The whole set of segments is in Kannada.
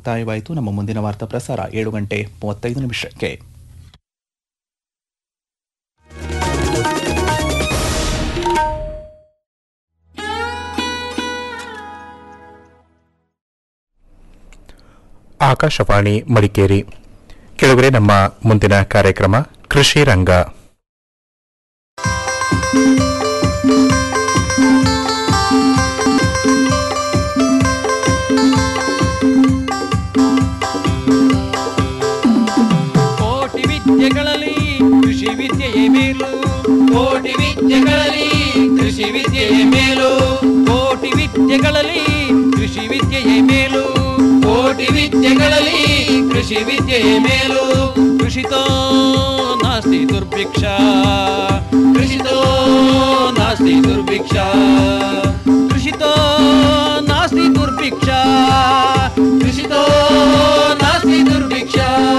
ಮುಕ್ತಾಯವಾಯಿತು ನಮ್ಮ ಮುಂದಿನ ವಾರ್ತಾ ಪ್ರಸಾರ ಏಳು ಗಂಟೆ ಮೂವತ್ತೈದು ನಿಮಿಷಕ್ಕೆ ಆಕಾಶವಾಣಿ ಮಡಿಕೇರಿ ಕೆಳಗಡೆ ನಮ್ಮ ಮುಂದಿನ ಕಾರ್ಯಕ್ರಮ ಕೃಷಿ ರಂಗ ಕೋಟಿ ವಿದ್ಯೆಗಳಲ್ಲಿ ಕೃಷಿ ವಿದ್ಯೆಯೇ ಮೇಲು ಕೋಟಿ ವಿದ್ಯೆಗಳಲ್ಲಿ ಕೃಷಿ ವಿದ್ಯೆಯೇ ಮೇಲು ಕೋಟಿ ವಿದ್ಯೆಗಳಲ್ಲಿ ಕೃಷಿ ವಿದ್ಯೆಯೇ ಮೇಲು ಕೋಟಿ ವಿದ್ಯೆಗಳಲ್ಲಿ ಕೃಷಿ ವಿದ್ಯೆಯೇ ಮೇಲು ಕೃಷಿತೋ ನಾಸ್ತಿ ದುರ್ಭಿಕ್ಷ ಕೃಷಿತೋ ನಾಸ್ತಿ ದುರ್ಭಿಕ್ಷ ಕೃಷಿತೋ ನಾಸ್ತಿ ದುರ್ಭಿಕ್ಷ ಕೃಷಿತೋ ನಾಸ್ತಿ ದುರ್ಭಿಕ್ಷ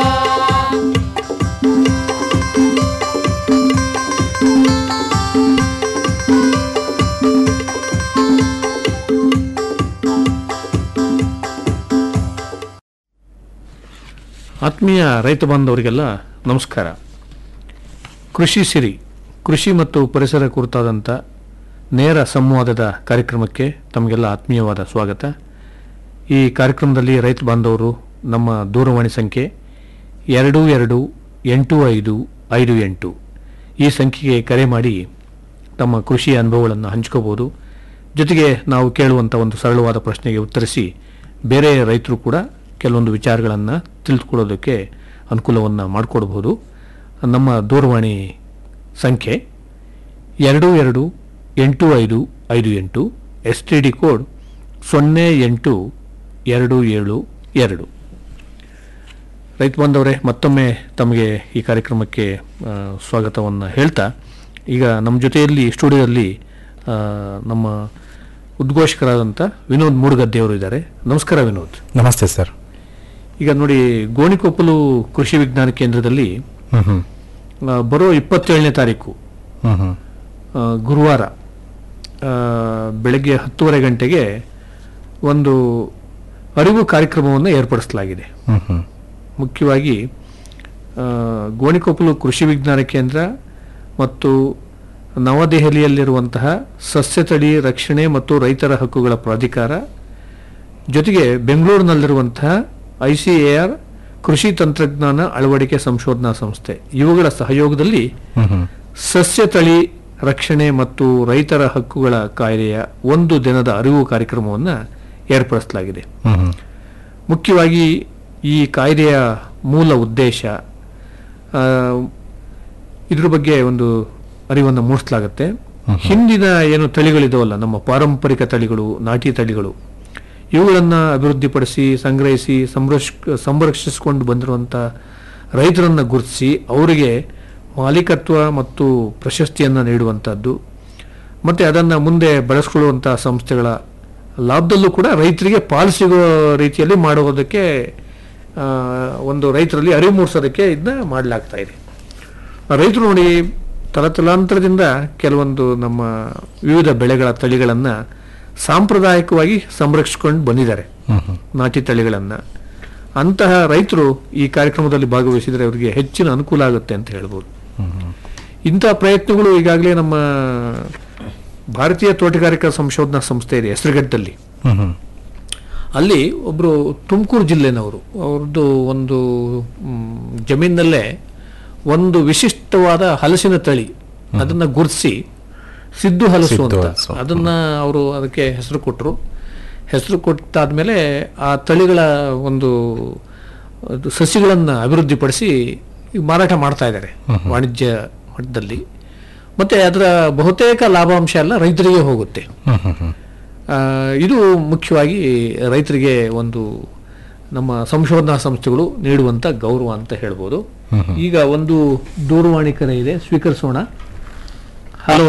ಆತ್ಮೀಯ ರೈತ ಬಾಂಧವರಿಗೆಲ್ಲ ನಮಸ್ಕಾರ ಕೃಷಿ ಸಿರಿ ಕೃಷಿ ಮತ್ತು ಪರಿಸರ ಕುರಿತಾದಂಥ ನೇರ ಸಂವಾದದ ಕಾರ್ಯಕ್ರಮಕ್ಕೆ ತಮಗೆಲ್ಲ ಆತ್ಮೀಯವಾದ ಸ್ವಾಗತ ಈ ಕಾರ್ಯಕ್ರಮದಲ್ಲಿ ರೈತ ಬಾಂಧವರು ನಮ್ಮ ದೂರವಾಣಿ ಸಂಖ್ಯೆ ಎರಡು ಎರಡು ಎಂಟು ಐದು ಐದು ಎಂಟು ಈ ಸಂಖ್ಯೆಗೆ ಕರೆ ಮಾಡಿ ತಮ್ಮ ಕೃಷಿ ಅನುಭವಗಳನ್ನು ಹಂಚ್ಕೋಬೋದು ಜೊತೆಗೆ ನಾವು ಕೇಳುವಂಥ ಒಂದು ಸರಳವಾದ ಪ್ರಶ್ನೆಗೆ ಉತ್ತರಿಸಿ ಬೇರೆ ರೈತರು ಕೂಡ ಕೆಲವೊಂದು ವಿಚಾರಗಳನ್ನು ತಿಳಿದುಕೊಳ್ಳೋದಕ್ಕೆ ಅನುಕೂಲವನ್ನು ಮಾಡಿಕೊಡ್ಬೋದು ನಮ್ಮ ದೂರವಾಣಿ ಸಂಖ್ಯೆ ಎರಡು ಎರಡು ಎಂಟು ಐದು ಐದು ಎಂಟು ಎಸ್ ಟಿ ಡಿ ಕೋಡ್ ಸೊನ್ನೆ ಎಂಟು ಎರಡು ಏಳು ಎರಡು ರೈತ ಬಾಂಧವರೇ ಮತ್ತೊಮ್ಮೆ ತಮಗೆ ಈ ಕಾರ್ಯಕ್ರಮಕ್ಕೆ ಸ್ವಾಗತವನ್ನು ಹೇಳ್ತಾ ಈಗ ನಮ್ಮ ಜೊತೆಯಲ್ಲಿ ಸ್ಟುಡಿಯೋದಲ್ಲಿ ಆ, ನಮ್ಮ ಉದ್ಘೋಷಕರಾದಂಥ ವಿನೋದ್ ಮೂಡುಗದ್ದೆಯವರು ಇದ್ದಾರೆ ನಮಸ್ಕಾರ ವಿನೋದ್ ನಮಸ್ತೆ ಸರ್ ಈಗ ನೋಡಿ ಗೋಣಿಕೊಪ್ಪಲು ಕೃಷಿ ವಿಜ್ಞಾನ ಕೇಂದ್ರದಲ್ಲಿ ಹ್ಮ್ ಹ್ಮ್ ಆ, ಬರೋ ಇಪ್ಪತ್ತೇಳನೇ ತಾರೀಕು ಹ್ಮ್ ಹ್ಮ್ ಆ, ಗುರುವಾರ ಆ, ಬೆಳಗ್ಗೆ ಹತ್ತುವರೆ ಗಂಟೆಗೆ ಒಂದು ಅರಿವು ಕಾರ್ಯಕ್ರಮವನ್ನು ಏರ್ಪಡಿಸಲಾಗಿದೆ ಹ್ಮ್ ಹ್ಮ್ ಮುಖ್ಯವಾಗಿ ಆ, ಗೋಣಿಕೊಪ್ಪಲು ಕೃಷಿ ವಿಜ್ಞಾನ ಕೇಂದ್ರ ಮತ್ತು ನವದೆಹಲಿಯಲ್ಲಿರುವಂತಹ ಸಸ್ಯತಳಿ ರಕ್ಷಣೆ ಮತ್ತು ರೈತರ ಹಕ್ಕುಗಳ ಪ್ರಾಧಿಕಾರ ಜೊತೆಗೆ ಬೆಂಗಳೂರಿನಲ್ಲಿರುವಂತಹ ಐ ಸಿ ಎ ಆರ್ ಕೃಷಿ ತಂತ್ರಜ್ಞಾನ ಅಳವಡಿಕೆ ಸಂಶೋಧನಾ ಸಂಸ್ಥೆ ಇವುಗಳ ಸಹಯೋಗದಲ್ಲಿ ಹ್ಮ್ ಹ್ಮ್ ಸಸ್ಯ ತಳಿ ರಕ್ಷಣೆ ಮತ್ತು ರೈತರ ಹಕ್ಕುಗಳ ಕಾಯ್ದೆಯ ಒಂದು ದಿನದ ಅರಿವು ಕಾರ್ಯಕ್ರಮವನ್ನು ಏರ್ಪಡಿಸಲಾಗಿದೆ ಹ್ಮ್ ಹ್ಮ್ ಮುಖ್ಯವಾಗಿ ಈ ಕಾಯ್ದೆಯ ಮೂಲ ಉದ್ದೇಶ ಆ, ಇದ್ರ ಬಗ್ಗೆ ಒಂದು ಅರಿವನ್ನು ಮೂಡಿಸಲಾಗುತ್ತೆ ಹಿಂದಿನ ಏನು ತಳಿಗಳಿದಾವಲ್ಲ ನಮ್ಮ ಪಾರಂಪರಿಕ ತಳಿಗಳು ನಾಟಿ ತಳಿಗಳು ಇವುಗಳನ್ನು ಅಭಿವೃದ್ಧಿಪಡಿಸಿ ಸಂಗ್ರಹಿಸಿ ಸಂರಕ್ಷ ಸಂರಕ್ಷಿಸಿಕೊಂಡು ಬಂದಿರುವಂಥ ರೈತರನ್ನು ಗುರುತಿಸಿ ಅವರಿಗೆ ಮಾಲೀಕತ್ವ ಮತ್ತು ಪ್ರಶಸ್ತಿಯನ್ನು ನೀಡುವಂಥದ್ದು ಮತ್ತು ಅದನ್ನು ಮುಂದೆ ಬಳಸ್ಕೊಳ್ಳುವಂಥ ಸಂಸ್ಥೆಗಳ ಲಾಭದಲ್ಲೂ ಕೂಡ ರೈತರಿಗೆ ಪಾಲು ಸಿಗೋ ರೀತಿಯಲ್ಲಿ ಮಾಡುವುದಕ್ಕೆ ಆ, ಒಂದು ರೈತರಲ್ಲಿ ಅರಿವು ಮೂಡಿಸೋದಕ್ಕೆ ಇದನ್ನ ಮಾಡಲಾಗ್ತಾ ಇದೆ ರೈತರು ನೋಡಿ ತಲತಲಾಂತರದಿಂದ ಕೆಲವೊಂದು ನಮ್ಮ ವಿವಿಧ ಬೆಳೆಗಳ ತಳಿಗಳನ್ನು ಸಾಂಪ್ರದಾಯಿಕವಾಗಿ ಸಂರಕ್ಷಿಸ್ಕೊಂಡು ಬಂದಿದ್ದಾರೆ ನಾಟಿ ತಳಿಗಳನ್ನು ಅಂತಹ ರೈತರು ಈ ಕಾರ್ಯಕ್ರಮದಲ್ಲಿ ಭಾಗವಹಿಸಿದರೆ ಅವರಿಗೆ ಹೆಚ್ಚಿನ ಅನುಕೂಲ ಆಗುತ್ತೆ ಅಂತ ಹೇಳ್ಬೋದು ಇಂತಹ ಪ್ರಯತ್ನಗಳು ಈಗಾಗಲೇ ನಮ್ಮ ಭಾರತೀಯ ತೋಟಗಾರಿಕಾ ಸಂಶೋಧನಾ ಸಂಸ್ಥೆ ಇದೆ ಹೆಸರುಘಟ್ಟದಲ್ಲಿ ಹ್ಮ್ ಹ್ಮ್ ಅಲ್ಲಿ ಒಬ್ಬರು ತುಮಕೂರು ಜಿಲ್ಲೆನವರು ಅವ್ರದ್ದು ಒಂದು ಮ್, ಜಮೀನಲ್ಲೇ ಒಂದು ವಿಶಿಷ್ಟವಾದ ಹಲಸಿನ ತಳಿ ಅದನ್ನ ಗುರುತಿಸಿ ಸಿದ್ದು ಹಲಸು ಸಿದ್ದು ಅಂತ ಹಲಸು. ಅದನ್ನ ಅವರು ಅದಕ್ಕೆ ಹೆಸರು ಕೊಟ್ಟರು ಹೆಸರು ಕೊಟ್ಟಾದ್ಮೇಲೆ ಆ ತಳಿಗಳ ಒಂದು ಅದು ಸಸಿಗಳನ್ನು ಅಭಿವೃದ್ಧಿಪಡಿಸಿ ಈಗ ಮಾರಾಟ ಮಾಡ್ತಾ ಇದ್ದಾರೆ ವಾಣಿಜ್ಯ ಮಟ್ಟದಲ್ಲಿ ಮತ್ತೆ ಅದರ ಬಹುತೇಕ ಲಾಭಾಂಶ ಎಲ್ಲ ರೈತರಿಗೆ ಹೋಗುತ್ತೆ ಹ್ಮ್ ಹ್ಮ್ ಹ್ಮ್ ಆ, ಇದು ಮುಖ್ಯವಾಗಿ ರೈತರಿಗೆ ಒಂದು ನಮ್ಮ ಸಂಶೋಧನಾ ಸಂಸ್ಥೆಗಳು ನೀಡುವಂತ ಗೌರವ ಅಂತ ಹೇಳ್ಬೋದು ಈಗ ಒಂದು ದೂರವಾಣಿ ಕರೆ ಇದೆ ಸ್ವೀಕರಿಸೋಣ ಹಲೋ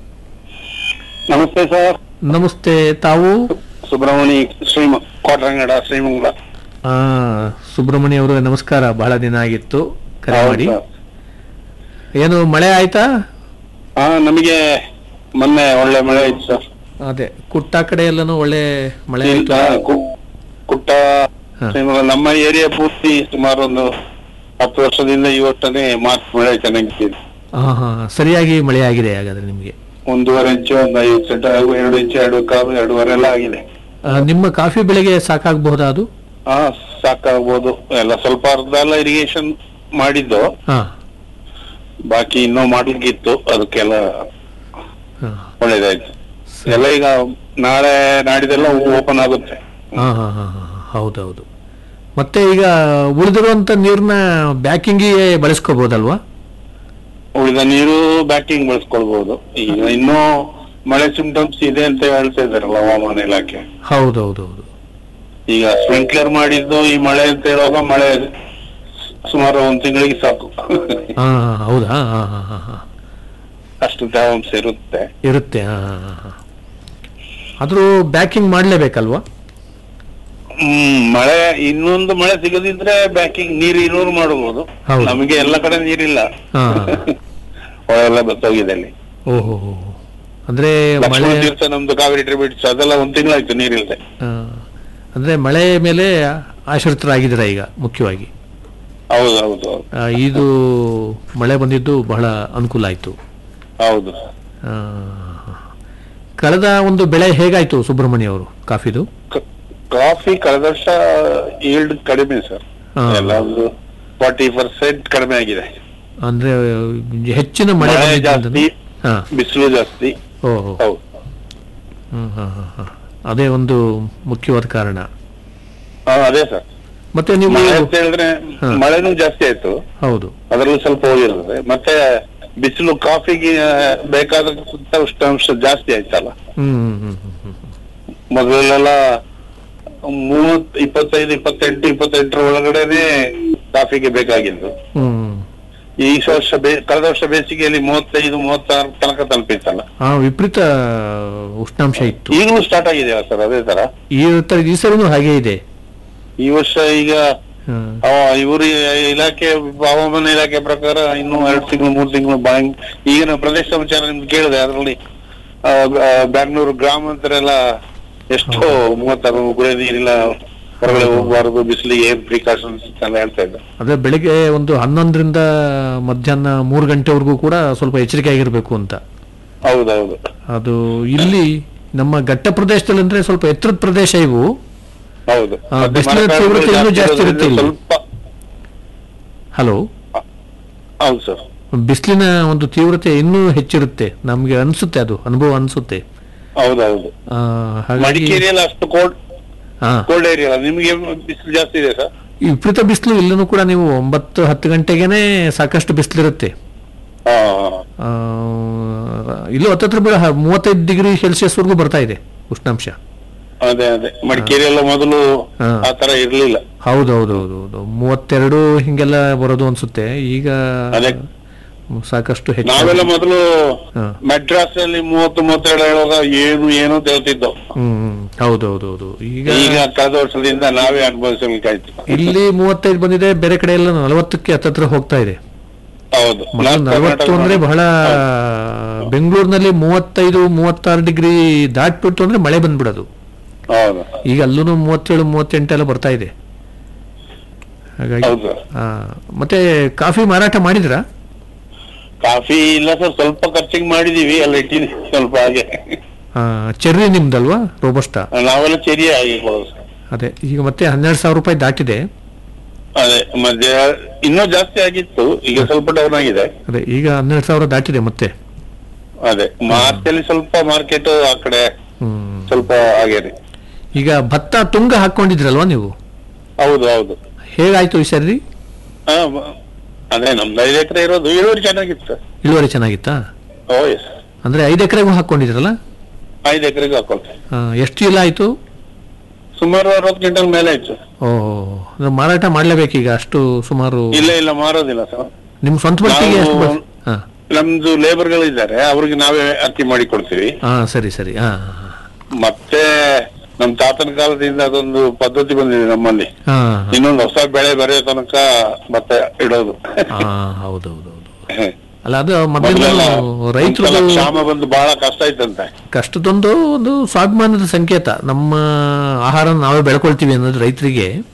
ನಮಸ್ತೆ ಸರ್ ನಮಸ್ತೆ ತಾವು ಸುಬ್ರಹ್ಮಣಿ ಶ್ರೀಮ ಕೋಟರಂಗಡ ಶ್ರೀಮಂಗಲ ಆ, ಸುಬ್ರಹ್ಮಣ್ಯ ಅವರು ನಮಸ್ಕಾರ ಬಹಳ ದಿನ ಆಗಿತ್ತು ಕರೆ ಮಾಡಿ ಹೌದು ಏನು ಮಳೆ ಆಯ್ತಾ ಹಾ ನಮಗೆ ಮೊನ್ನೆ ಒಳ್ಳೆ ಮಳೆ ಇತ್ತು ಸರ್ ಅದೇ ಕುಟ್ಟ ಕಡೆ ಎಲ್ಲನೂ ಒಳ್ಳೆ ಮಳೆ ಇಲ್ಲ, ಆಯ್ತು ಕು- ಕುಟ್ಟ ಹಾ. ಇವಾಗ ನಮ್ಮ ಏರಿಯಾ ಪೂರ್ತಿ ಸುಮಾರು ಒಂದು ಹತ್ತು ವರ್ಷದಿಂದ ಇವತ್ತನೇ ಮಾರ್ಚ್ ಮಳೆ ಚೆನ್ನಾಗಿದೆ ಹಾ ಹಾ ಸರಿಯಾಗಿ ಮಳೆ ಆಗಿದೆ ಹಾಗಾದ್ರೆ ನಿಮಗೆ ಒಂದೂವರೆ ಇಂಚು ಒಂದು ಐದು ಸೆಂಟ್ ಎರಡು ಇಂಚು ಎರಡು ಕಾಲು ಎರಡೂವರೆ ಎಲ್ಲ ಆಗಿದೆ ನಿಮ್ಮ ಕಾಫಿ ಬೆಳೆಗೆ ಸಾಕಾಗಬಹುದಾ ಅದು ಹಾ ಸಾಕಾಗ್ಬೋದು ಎಲ್ಲ ಸ್ವಲ್ಪ ಅರ್ಧ ಎಲ್ಲ ಇರಿಗೇಷನ್ ಮಾಡಿದ್ದು ಹಾ ಬಾಕಿ ಇನ್ನೂ ಮಾಡ್ಲಿಕ್ಕಿತ್ತು ಅದಕ್ಕೆಲ್ಲ ಹಾ ಒಳ್ಳೇದಾಯ್ತು ಎಲ್ಲ ಈಗ ನಾಳೆ ನಾಡಿದೆಲ್ಲ ಓಪನ್ ಆಗುತ್ತೆ ಹಾ ಹಾ ಹಾ ಹಾ ಹೌದೌದು ಮತ್ತೆ ಈಗ ಉಳಿದಿರುವಂತ ನೀರನ್ನ ಬ್ಯಾಕಿಂಗಿಗೆ ಬಳಸ್ಕೋಬಹುದಲ್ವಾ ಉಳಿದ ನೀರು ಬ್ಯಾಕಿಂಗ್ ಬಳಸ್ಕೊಳ್ಬಹುದು ಈಗ ಇನ್ನೂ ಮಳೆ ಸಿಂಪ್ಟಮ್ಸ್ ಇದೆ ಅಂತ ಹೇಳ್ತಾ ಇದಾರಲ್ಲ ಹವಾಮಾನ ಇಲಾಖೆ ಹೌದೌದೌದು ಈಗ ಸ್ಪ್ರಿಂಕ್ಲರ್ ಮಾಡಿದ್ದು ಈ ಮಳೆ ಅಂತ ಹೇಳುವಾಗ ಮಳೆ ಸುಮಾರು ಒಂದ್ ತಿಂಗಳಿಗೆ ಸಾಕು ಹಾ ಹಾ, ಹೌದಾ ಹಾ ಹಾ ಹಾ ಹಾ ಅಷ್ಟು ತೇವಾಂಶ ಇರುತ್ತೆ ಇರುತ್ತೆ ಹಾ ಹಾ ಹಾ ಹಾ ಆದ್ರೂ ಬ್ಯಾಕಿಂಗ್ ಮಾಡಲೇಬೇಕಲ್ವಾ ಹ್ಮ್ ಮಳೆ ಇನ್ನೊಂದು ಮಳೆ ಸಿಗದಿದ್ರೆ ಬ್ಯಾಕಿಂಗ್ ನೀರು ಇರೋರು ಮಾಡಬಹುದು ಹೌದು. ನಮಗೆ ಎಲ್ಲ ಕಡೆ ನೀರಿಲ್ಲ ಹಾ ಹೊಳೆಲ್ಲ ಬತ್ತೋಗಿದೆ ಅಲ್ಲಿ ಓಹೋ ಅಂದ್ರೆ ಮಳೆ ಲಕ್ಷ್ಮಣ ತೀರ್ಥ ನಮ್ದು ಕಾವೇರಿ ಟ್ರಿಬ್ಯೂಟ್ಸ್ ಅದೆಲ್ಲ ಒಂದ್ ತಿಂಗಳಾಯ್ತು ನೀರಿಲ್ಲದೆ ಆ, ಅಂದ್ರೆ ಮಳೆ ಮೇಲೆ ಆಶ್ರಿತರಾಗಿದ್ದೀರಾ ಈಗ ಮುಖ್ಯವಾಗಿ ಹೌದು ಹೌದು ಹೌದು ಆ, ಇದು ಮಳೆ ಬಂದಿದ್ದು ಬಹಳ ಅನುಕೂಲ ಆಯ್ತು ಹೌದು ಆ, ಕಳೆದ ಒಂದು ಬೆಳೆ ಹೇಗಾಯ್ತು ಸುಬ್ರಹ್ಮಣ್ಯ ಅವರು ಕಾಫಿದು ಕ- ಕಾಫಿ ಕಳೆದ ವರ್ಷ ಈಲ್ಡ್ ಕಡಿಮೆ ಸರ್ ಹಾ. ಎಲ್ಲ ಒಂದು ಫಾರ್ಟಿ ಪರ್ಸೆಂಟ್ ಕಡಿಮೆ ಆಗಿದೆ ಅಂದ್ರೆ ಹೆಚ್ಚಿನ ಮಳೆ ಮಳೆ ಬಂದಿದ್ದರಿಂದ ಜಾಸ್ತಿ ಹಾ ಬಿಸಿಲು ಜಾಸ್ತಿ ಓಹೋ ಹೌದು ಹ್ಮ್, ಹಾ, ಹಾ, ಹಾ. ಅದೇ ಒಂದು ಮುಖ್ಯವಾದ ಕಾರಣ ಹಾ, ಅದೇ ಸರ್ ಮತ್ತೆ ನೀವು ಮಳೆ ಅಂತ ಹೇಳಿದ್ರೆ ಹಾ. ಮಳೆನೂ ಜಾಸ್ತಿ ಆಯ್ತು ಹೌದು ಅದರಲ್ಲೂ ಸ್ವಲ್ಪ ಹೋಗಿರ್ತದೆ ಮತ್ತೆ ಬಿಸಿಲು ಕಾಫಿಗೆ ಬೇಕಾದ ಉಷ್ಣಾಂಶ ಜಾಸ್ತಿ ಆಯ್ತಲ್ಲ ಹ್ಮ್ ಹ್ಮ್ ಹ್ಮ್ ಹ್ಮ್, ಹ್ಮ್. ಮೊದಲೆಲ್ಲ ಮೂವತ್ ಇಪ್ಪತ್ತೈದು ಇಪ್ಪತ್ತೆಂಟು ಇಪ್ಪತ್ತೆಂಟರ ಒಳಗಡೆನೆ ಕಾಫಿಗೆ ಬೇಕಾಗಿದ್ದು ಹ್ಮ್ ಈ ವರ್ಷ ಬೇ ಕಳೆದ ವರ್ಷ ಬೇಸಿಗೆಯಲ್ಲಿ ಮೂವತ್ತೈದು ಮೂವತ್ತಾರು ತನಕ ತಲುಪಿತ್ತಲ್ಲ ಆ ವಿಪರೀತ ಉಷ್ಣಾಂಶ ಇತ್ತು ಈಗಲೂ ಸ್ಟಾರ್ಟ್ ಆಗಿದೆಯಾ ಸರ್ ಅದೇ ತರ ಈ ತರ ಈ ಸರಿನೂ ಹಾಗೆ ಇದೆ ಈ ವರ್ಷ ಈಗ ಹ್ಮ್. ಇವರು ಇಲಾಖೆ ಹವಾಮಾನ ಇಲಾಖೆ ಪ್ರಕಾರ ಇನ್ನು ಎರಡು ತಿಂಗಳು ಮೂರು ತಿಂಗಳು ಬಾಂಗ್ ಈಗಿನ ಪ್ರದೇಶ ಸಮಾಚಾರ ನಿಮ್ಗೆ ಕೇಳಿದೆ ಅದರಲ್ಲಿ ಬ್ಯಾಂಗ್ಳೂರು ಗ್ರಾಮಾಂತರ ಎಲ್ಲ ಎಷ್ಟೋ ಮೂವತ್ತಾರು ಕುಡಿಯ ನೀರಿಲ್ಲ ಹೊರಗಡೆ ಹೋಗಬಾರದು ಬಿಸಿಲಿಗೆ ಏನ್ ಪ್ರಿಕಾಷನ್ಸ್ ಎಲ್ಲ ಹೇಳ್ತಾ ಇದ್ದ ಅದೇ ಬೆಳಿಗ್ಗೆ ಒಂದು ಹನ್ನೊಂದರಿಂದ ಮಧ್ಯಾಹ್ನ ಮೂರು ಗಂಟೆವರೆಗೂ ಕೂಡ ಸ್ವಲ್ಪ ಎಚ್ಚರಿಕೆ ಆಗಿರ್ಬೇಕು ಅಂತ ಹೌದೌದು ಅದು ಇಲ್ಲಿ ನಮ್ಮ ಘಟ್ಟ ಪ್ರದೇಶದಲ್ಲಿ ಅಂದ್ರೆ ಸ್ವಲ್ಪ ಎತ್ತರದ ಪ್ರದೇಶ ಇವು ಹೌದು ಆ, ಮತ್ತೆ ಬಿಸಿಲಿನ ಮರಕಾಡುಗಳು ತೀವ್ರತೆ ಇನ್ನೂ ಜಾಸ್ತಿ ಇರೋದ್ರಿಂದ ಇರುತ್ತೆ ಇಲ್ಲಿ. ಸ್ವಲ್ಪ ಹಲೋ ಹೌದು ಸರ್ ಬಿಸಿಲಿನ ಒಂದು ತೀವ್ರತೆ ಇನ್ನೂ ಹೆಚ್ಚಿರುತ್ತೆ ನಮ್ಗೆ ಅನ್ಸುತ್ತೆ ಅದು ಅನುಭವ ಅನ್ಸುತ್ತೆ ಹೌದೌದು ಆ, ಹಾಗಾಗಿ ಮಡಿಕೇರಿಯಲ್ಲಿ ಅಷ್ಟು ಕೋಲ್ಡ್ ಹಾ ಕೋಲ್ಡ್ ಏರಿಯಾ ಅಲ್ಲ ನಿಮ್ಗೆ ಬಿಸಿಲು ಜಾಸ್ತಿ ಇದೆ ಸರ್ ಈ ವಿಪರೀತ ಬಿಸಿಲು ಇಲ್ಲೂ ಕೂಡ ನೀವು ಒಂಬತ್ತು ಹತ್ತು ಗಂಟೆಗೆನೆ ಸಾಕಷ್ಟು ಬಿಸಿಲಿರುತ್ತೆ ಹಾ ಆ, ಇಲ್ಲೂ ಹತ್ತತ್ರ ಬೇಡ ಮೂವತ್ತೈದು ಡಿಗ್ರಿ ಸೆಲ್ಸಿಯಸ್ ವರೆಗೂ ಬರ್ತಾ ಇದೆ ಉಷ್ಣಾಂಶ ಅದೇ ಅದೇ ಮಡಿಕೇರಿ ಎಲ್ಲ ಮೊದಲು ಹಾ. ಆ ತರ ಇರ್ಲಿಲ್ಲ ಹೌದೌದೌದು ಹೌದು ಮೂವತ್ತೆರಡು ಹಿಂಗೆಲ್ಲ ಬರೋದು ಅನ್ಸುತ್ತೆ ಈಗ ಅದೇ. ಸಾಕಷ್ಟು ನಾವೆಲ್ಲ ಹೆಚ್ಚು ಮೊದಲು ಹಾ. ಮೆಡ್ರಾಸ್ ಅಲ್ಲಿ ಮೂವತ್ತು ಮೂವತ್ತೆರಡು ಹೇಳುವಾಗ ಏನು ಏನು ಅಂತ ಹೇಳ್ತಿದ್ದೋ ಹ್ಮ್ ಹೌದೌದೌದು ಈಗ ಈಗ ಕಳೆದ ವರ್ಷದಿಂದ ನಾವೇ ಅನುಭವಿಸಬೇಕಾಯ್ತು ಇಲ್ಲಿ ಮೂವತ್ತೈದು ಬಂದಿದೆ ಬೇರೆ ಕಡೆ ಎಲ್ಲ ನಲವತ್ತಕ್ಕೆ ಹತ್ತತ್ರ ಹೋಗ್ತಾ ಇದೆ ಹೌದು ಮೊದಲು ನಾರ್ತ್ ನಲವತ್ತು ಕರ್ನಾಟಕ ಅಂದ್ರೆ ಬಹಳ ಬೆಂಗಳೂರಿನಲ್ಲಿ ಮೂವತ್ತೈದು ಮೂವತ್ತಾರು ಡಿಗ್ರಿ ದಾಟ್ಬಿಟ್ಟು ಅಂದ್ರೆ ಮಳೆ ಬಂದ್ಬಿಡೋದು ಹೌದು ಈಗ ಅಲ್ಲೂ ಮೂವತ್ತೇಳು ಮೂವತ್ತೆಂಟು ಎಲ್ಲ ಬರ್ತಾ ಇದೆ ಹಾಗಾಗಿ ಹೌದು ಆ, ಮತ್ತೆ ಕಾಫಿ ಮಾರಾಟ ಮಾಡಿದ್ರಾ ಕಾಫಿ ಇಲ್ಲ ಸರ್ ಸ್ವಲ್ಪ ಖರ್ಚಿಗೆ ಮಾಡಿದೀವಿ ಎಲ್ಲ ಇಟ್ಟಿದ್ದೀವಿ ಸ್ವಲ್ಪ ಹಾಗೆ ಆ, ಚೆರ್ರಿ ನಿಮ್ದಲ್ವಾ ರೋಬಸ್ಟ ನಾವೆಲ್ಲ ಚೆರಿ ಆಗಿ ಕೊಡೋದು ಸರ್ ಅದೇ ಈಗ ಮತ್ತೆ ಹನ್ನೆರಡು ಸಾವಿರ ರೂಪಾಯಿ ದಾಟಿದೆ ಅದೇ ಮತ್ತೆ ಇನ್ನೂ ಜಾಸ್ತಿ ಆಗಿತ್ತು ಈಗ ಸ್ವಲ್ಪ ಡೌನ್ ಆಗಿದೆ ಅದೇ ಈಗ ಹನ್ನೆರಡು ಸಾವಿರ ದಾಟಿದೆ ಮತ್ತೆ ಅದೇ ಮಾರ್ಚ್ ಅಲ್ಲಿ ಸ್ವಲ್ಪ ಮಾರ್ಕೆಟ್ ಆ ಕಡೆ ಹ್ಮ್ ಸ್ವಲ್ಪ ಹಾಗೇನೆ ಈಗ ಭತ್ತ ತುಂಗ ಹಾಕೊಂಡಿದ್ರಲ್ವಾ ನೀವು ಹೌದು ಹೌದು ಹೇಗಾಯ್ತು ಈ ಸರಿ ಹಾ ಮ- ಅದೇ ನಮ್ದು ಐದು ಎಕರೆ ಇರೋದು ಇಳುವರಿ ಚೆನ್ನಾಗಿತ್ತು ಇಳುವರಿ ಚೆನ್ನಾಗಿತ್ತಾ ಓ ಎಸ್ ಅಂದ್ರೆ ಐದು ಎಕರೆಗೂ ಹಾಕೊಂಡಿದ್ರಲ್ಲ ಐದು ಎಕರೆಗೆ ಹಾಕೊಳ್ತೇವೆ ಆ, ಎಷ್ಟು ಚೀಲ ಆಯ್ತು ಸುಮಾರು ಅರವತ್ತು ಕ್ವಿಂಟಲ್ ಮೇಲೆ ಆಯ್ತು ಓ ಅದು ಮಾರಾಟ ಮಾಡ್ಲೇಬೇಕೀಗ ಅಷ್ಟು ಸುಮಾರು ಇಲ್ಲ ಇಲ್ಲ ಮಾರೋದಿಲ್ಲ ಸರ್ ನಿಮ್ ಸ್ವಂತ ಮಟ್ಟಿಗೆ ಎಷ್ಟು ನಾವು- ಬ- ಹಾ ನಮ್ದು ಲೇಬರ್ ಗಳಿದ್ದಾರೆ ಅವ್ರಿಗೆ ನಾವೇ ಅಕ್ಕಿ ಮಾಡಿ ಕೊಡ್ತೀವಿ ಹಾ ಸರಿ ಸರಿ ಹಾ ಮತ್ತೆ ನಮ್ ತಾತನ ಕಾಲದಿಂದ ಅದೊಂದು ಪದ್ಧತಿ ಬಂದಿದೆ ನಮ್ಮಲ್ಲಿ ಹಾ ಇನ್ನೊಂದು ಹೊಸ ಬೆಳೆ ಬರೆಯೋ ತನಕ ಭತ್ತ ಇಡೋದು ಹಾ ಹೌದೌದೌದು ಅಲ್ಲ ಅದು ಮೊದಲು ಮೊದಲೆಲ್ಲ ರೈತರು ಒಂದ್ಸಲ ಕ್ಷಾಮ ಬಂದು ಬಹಳ ಕಷ್ಟ ಆಯ್ತಂತೆ ಕಷ್ಟದೊಂದು ಒಂದು ಸ್ವಾಭಿಮಾನದ ಸಂಕೇತ ನಮ್ಮ ಆಹಾರ ನಾವೇ ಬೆಳ್ಕೊಳ್ತೀವಿ ಅನ್ನೋದು ರೈತರಿಗೆ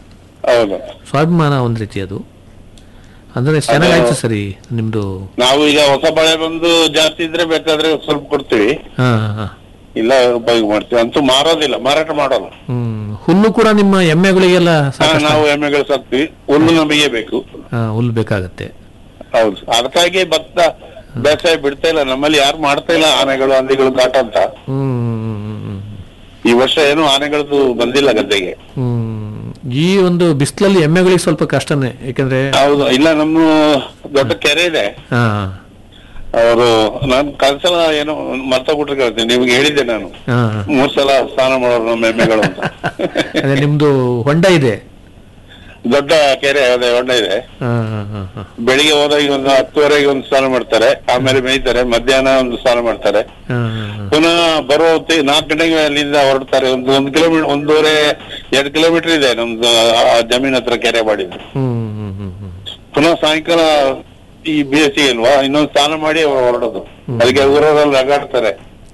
ಹೌದು ಸ್ವಾಭಿಮಾನ ಒಂದ್ ರೀತಿ ಅದು ಅಂದ್ರೆ ಚೆನ್ನಾಗಾಯ್ತು ಸರಿ ನಿಮ್ದು ನಾವು ಈಗ ಹೊಸ ಬಳೆ ಬಂದು ಜಾಸ್ತಿ ಇದ್ರೆ ಬೇಕಾದ್ರೆ ಸ್ವಲ್ಪ ಕೊಡ್ತೀವಿ ಹಾ ಹಾ ಇಲ್ಲ ಉಪಯೋಗ ಮಾಡ್ತೀವಿ ಅಂತೂ ಮಾರೋದಿಲ್ಲ ಮಾರಾಟ ಮಾಡೋಲ್ಲ ಹ್ಮ್ ಹುಲ್ಲು ಕೂಡ ನಿಮ್ಮ ಎಮ್ಮೆಗಳಿಗೆಲ್ಲ ಹಾ, ಸಾಕಷ್ಟು ನಾವು ಎಮ್ಮೆಗಳು ಸಾಕ್ತಿವಿ ಹುಲ್ಲು ನಮಗೆ ಬೇಕು ಹಾ, ಹುಲ್ಲು ಬೇಕಾಗತ್ತೆ ಹೌದು ಅದಕ್ಕಾಗಿ ಭತ್ತ ಬೇಸಾಯ ಬಿಡ್ತಾ ಇಲ್ಲ ನಮ್ಮಲ್ಲಿ ಯಾರು ಮಾಡ್ತಾ ಇಲ್ಲ ಆನೆಗಳು ಹಂದಿಗಳು ಕಾಟ ಅಂತ ಹ್ಮ್ ಹ್ಮ್, ಹ್ಮ್, ಹ್ಮ್. ಈ ವರ್ಷ ಏನು ಆನೆಗಳದ್ದು ಬಂದಿಲ್ಲ ಗದ್ದೆಗೆ ಹ್ಮ್ ಈ ಒಂದು ಬಿಸಿಲಲ್ಲಿ ಎಮ್ಮೆಗಳಿಗೆ ಸ್ವಲ್ಪ ಕಷ್ಟನೇ ಯಾಕಂದ್ರೆ ಹೌದು ಇಲ್ಲ ನಮ್ಮ ದೊಡ್ಡ ಕೆರೆ ಇದೆ ಹಾ ಅವರು ನಾನು ಕಳ್ಸಲ ಏನೋ ಮರ್ತೋಗ್ಬಿಟ್ರೆ ಕೇಳ್ತೀನಿ ನಿಮ್ಗೆ ಹೇಳಿದ್ದೆ ನಾನು ಹಾ ಮೂರ್ ಸಲ ಸ್ನಾನ ಮಾಡೋರು ನಮ್ಮ ಎಮ್ಮೆಗಳು ಅಂತ ಅದೇ ನಿಮ್ದು ಹೊಂಡ ಇದೆ ದೊಡ್ಡ ಕೆರೆ ಅದೇ ಹೊಂಡ ಇದೆ ಹಾ ಹಾ ಹಾ ಹಾ ಬೆಳಿಗ್ಗೆ ಹೋದಾಗ ಒಂದು ಹತ್ತುವರೆಗೆ ಒಂದು ಸ್ನಾನ ಮಾಡ್ತಾರೆ ಆಮೇಲೆ ಮೇಯ್ತಾರೆ ಮಧ್ಯಾಹ್ನ ಒಂದು ಸ್ನಾನ ಮಾಡ್ತಾರೆ ಹಾ, ಹಾ, ಹಾ. ಪುನಃ ಬರೋ ಹೊತ್ತಿಗೆ ನಾಲ್ಕು ಗಂಟೆಗೆ ಅಲ್ಲಿಂದ ಹೊರಡ್ತಾರೆ ಒಂದು ಒಂದು ಕಿಲೋಮೀಟರ್ ಒಂದೂವರೆ ಎರಡು ಕಿಲೋಮೀಟರ್ ಇದೆ ನಮ್ದು ಆ ಜಮೀನ್ ಹತ್ರ ಕೆರೆ ಮಾಡಿದ್ದು ಹ್ಮ್ ಹ್ಮ್ ಹ್ಮ್ ಹ್ಮ್ ಪುನಃ ಸಾಯಂಕಾಲ ಈ ಬೇಸಿಗೆ ಅಲ್ವಾ ಇನ್ನೊಂದು ಸ್ನಾನ ಮಾಡಿ ಹೊರಡೋದು ಅದಕ್ಕೆ ಊರವರೆಲ್ಲ ನಗಾಡ್ತಾರೆ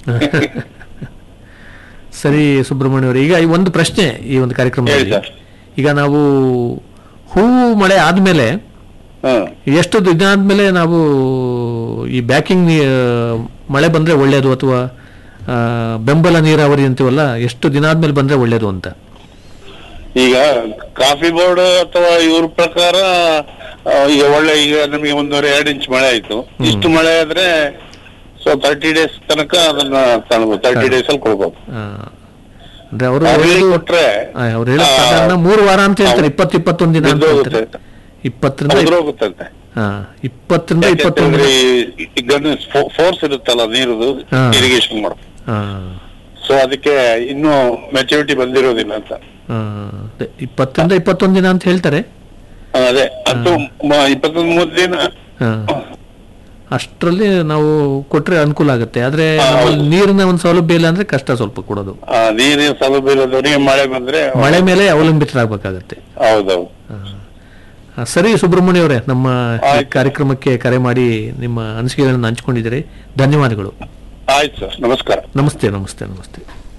ಸರಿ ಸುಬ್ರಹ್ಮಣ್ಯ ಅವರೇ ಈಗ ಈ ಒಂದು ಪ್ರಶ್ನೆ ಈ ಒಂದು ಹೇಳಿ ಕಾರ್ಯಕ್ರಮದಲ್ಲಿ ಸರ್ ಈಗ ನಾವು ಹೂವು ಮಳೆ ಆದ್ಮೇಲೆ ಹ್ಮ್ ಎಷ್ಟು ದಿನ ಆದ್ಮೇಲೆ ನಾವು ಈ ಬ್ಯಾಕಿಂಗ್ ಮಳೆ ಬಂದ್ರೆ ಒಳ್ಳೇದು ಅಥವಾ ಆ, ಬೆಂಬಲ ನೀರಾವರಿ ಅಂತೀವಲ್ಲ ಎಷ್ಟು ದಿನ ಆದ್ಮೇಲೆ ಬಂದ್ರೆ ಒಳ್ಳೇದು ಅಂತ ಈಗ ಕಾಫಿ ಬೋರ್ಡ್ ಅಥವಾ ಇವ್ರ ಪ್ರಕಾರ ಆ, ಈಗ ಒಳ್ಳೆ ಈಗ ನಮಗೆ ಒಂದೂವರೆ ಎರಡು ಇಂಚ್ ಮಳೆ ಆಯ್ತು ಇಷ್ಟು ಮಳೆ ಆದ್ರೆ ಸೊ ತರ್ಟಿ ಡೇಸ್ ತನಕ ಅದನ್ನ ತಗೊಳ್ಬೋದು ತರ್ಟಿ ಡೇಸ್ ಅಲ್ಲಿ ಕೊಡ್ಬೋದು ಆ, ಅಂದ್ರೆ ಅವರು ಅಲ್ಲಿ ಕೊಟ್ರೆ ಅವ್ರು ಹೇಳೋ ಸಾಧಾರಣ ಮೂರು ವಾರ ಅಂತ ಹೇಳ್ತಾರೆ ಇಪ್ಪತ್ತು ಇಪ್ಪತ್ತೊಂದು ದಿನ ಅಂತ ಬಿದ್ದೋಗುತ್ತೆ. ಹೇಳ್ತಾರೆ ಇಪ್ಪತ್ತರಿಂದ ಇಪ್ಪ- ಉದುರೋಗುತ್ತಂತೆ ಹಾ, ಇಪ್ಪತ್ತರಿಂದ ಇಪ್ಪತ್ತೊಂದು ದಿನ ಈಗ ಫೋರ್ಸ್ ಇರುತ್ತಲ್ಲ ನೀರುದು ಹಾ. ಇರಿಗೇಷನ್ ಮಾಡೋ ಹಾ, ಸೊ ಅದಕ್ಕೆ ಇನ್ನೂ ಮೆಚುರಿಟಿ ಬಂದಿರೋದಿಲ್ಲ ಅಂತ ಹಾ, ಅದೇ, ಇಪ್ಪತ್ತರಿಂದ ಇಪ್ಪತ್ತೊಂದು ದಿನ ಅಂತ ಹೇಳ್ತಾರೆ ಆ, ಅದೇ ಅಂತೂ ಮ- ಇಪ್ಪತ್ತೊಂದು ಮೂವತ್ತು ದಿನ ಹಾ. ಅಷ್ಟರಲ್ಲಿ ನಾವು ಕೊಟ್ರೆ ಅನುಕೂಲ ಆಗುತ್ತೆ ಆದ್ರೆ ಹಾ, ನಮ್ಮಲ್ಲಿ ಹೌದು. ನೀರಿನ ಒಂದು ಸೌಲಭ್ಯ ಇಲ್ಲ ಅಂದ್ರೆ ಕಷ್ಟ ಸ್ವಲ್ಪ ಕೊಡೋದು ಆ, ನೀರಿನ ಸೌಲಭ್ಯ ಇರೋದವರಿಗೆ ಮಳೆ ಬಂದ್ರೆ ಮಳೆ ಮೇಲೆ ಅವಲಂಬಿತರಾಗಬೇಕಾಗತ್ತೆ ಹೌದೌದು ಆ, ಸರಿ ಸುಬ್ರಹ್ಮಣ್ಯ ಅವರೇ ನಮ್ಮ ಈ ಆಯ್ತು. ಕಾರ್ಯಕ್ರಮಕ್ಕೆ ಕರೆ ಮಾಡಿ ನಿಮ್ಮ ಅನಿಸಿಕೆಗಳನ್ನು ಹಂಚಿಕೊಂಡಿದ್ದೀರಿ ಧನ್ಯವಾದಗಳು ಆಯ್ತು ಸರ್ ನಮಸ್ಕಾರ ನಮಸ್ತೆ ನಮಸ್ತೆ ನಮಸ್ತೆ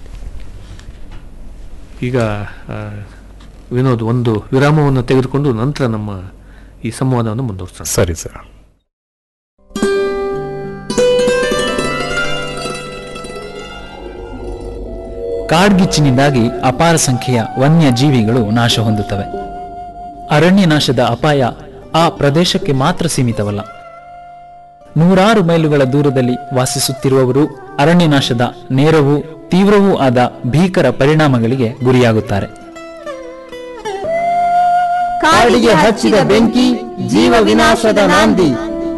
ಈಗ ಆ, ವಿನೋದ್ ಒಂದು ವಿರಾಮವನ್ನು ತೆಗೆದುಕೊಂಡು ನಂತರ ನಮ್ಮ ಈ ಸಂವಾದವನ್ನು ಮುಂದುವರಿಸೋಣ ಸರಿ ಸರ್ ಕಾಡ್ಗಿಚ್ಚಿನಿಂದಾಗಿ ಅಪಾರ ಸಂಖ್ಯೆಯ ವನ್ಯ ಜೀವಿಗಳು ನಾಶ ಹೊಂದುತ್ತವೆ ಅರಣ್ಯ ನಾಶದ ಅಪಾಯ ಆ ಪ್ರದೇಶಕ್ಕೆ ಮಾತ್ರ ಸೀಮಿತವಲ್ಲ ನೂರಾರು ಮೈಲುಗಳ ದೂರದಲ್ಲಿ ವಾಸಿಸುತ್ತಿರುವವರು ಅರಣ್ಯ ನಾಶದ ನೇರವೂ ತೀವ್ರವೂ ಆದ ಭೀಕರ ಪರಿಣಾಮಗಳಿಗೆ ಗುರಿಯಾಗುತ್ತಾರೆ ಕಾಡಿಗೆ ಹಚ್ಚಿದ ಬೆಂಕಿ ಜೀವ ವಿನಾಶದ ನಾಂದಿ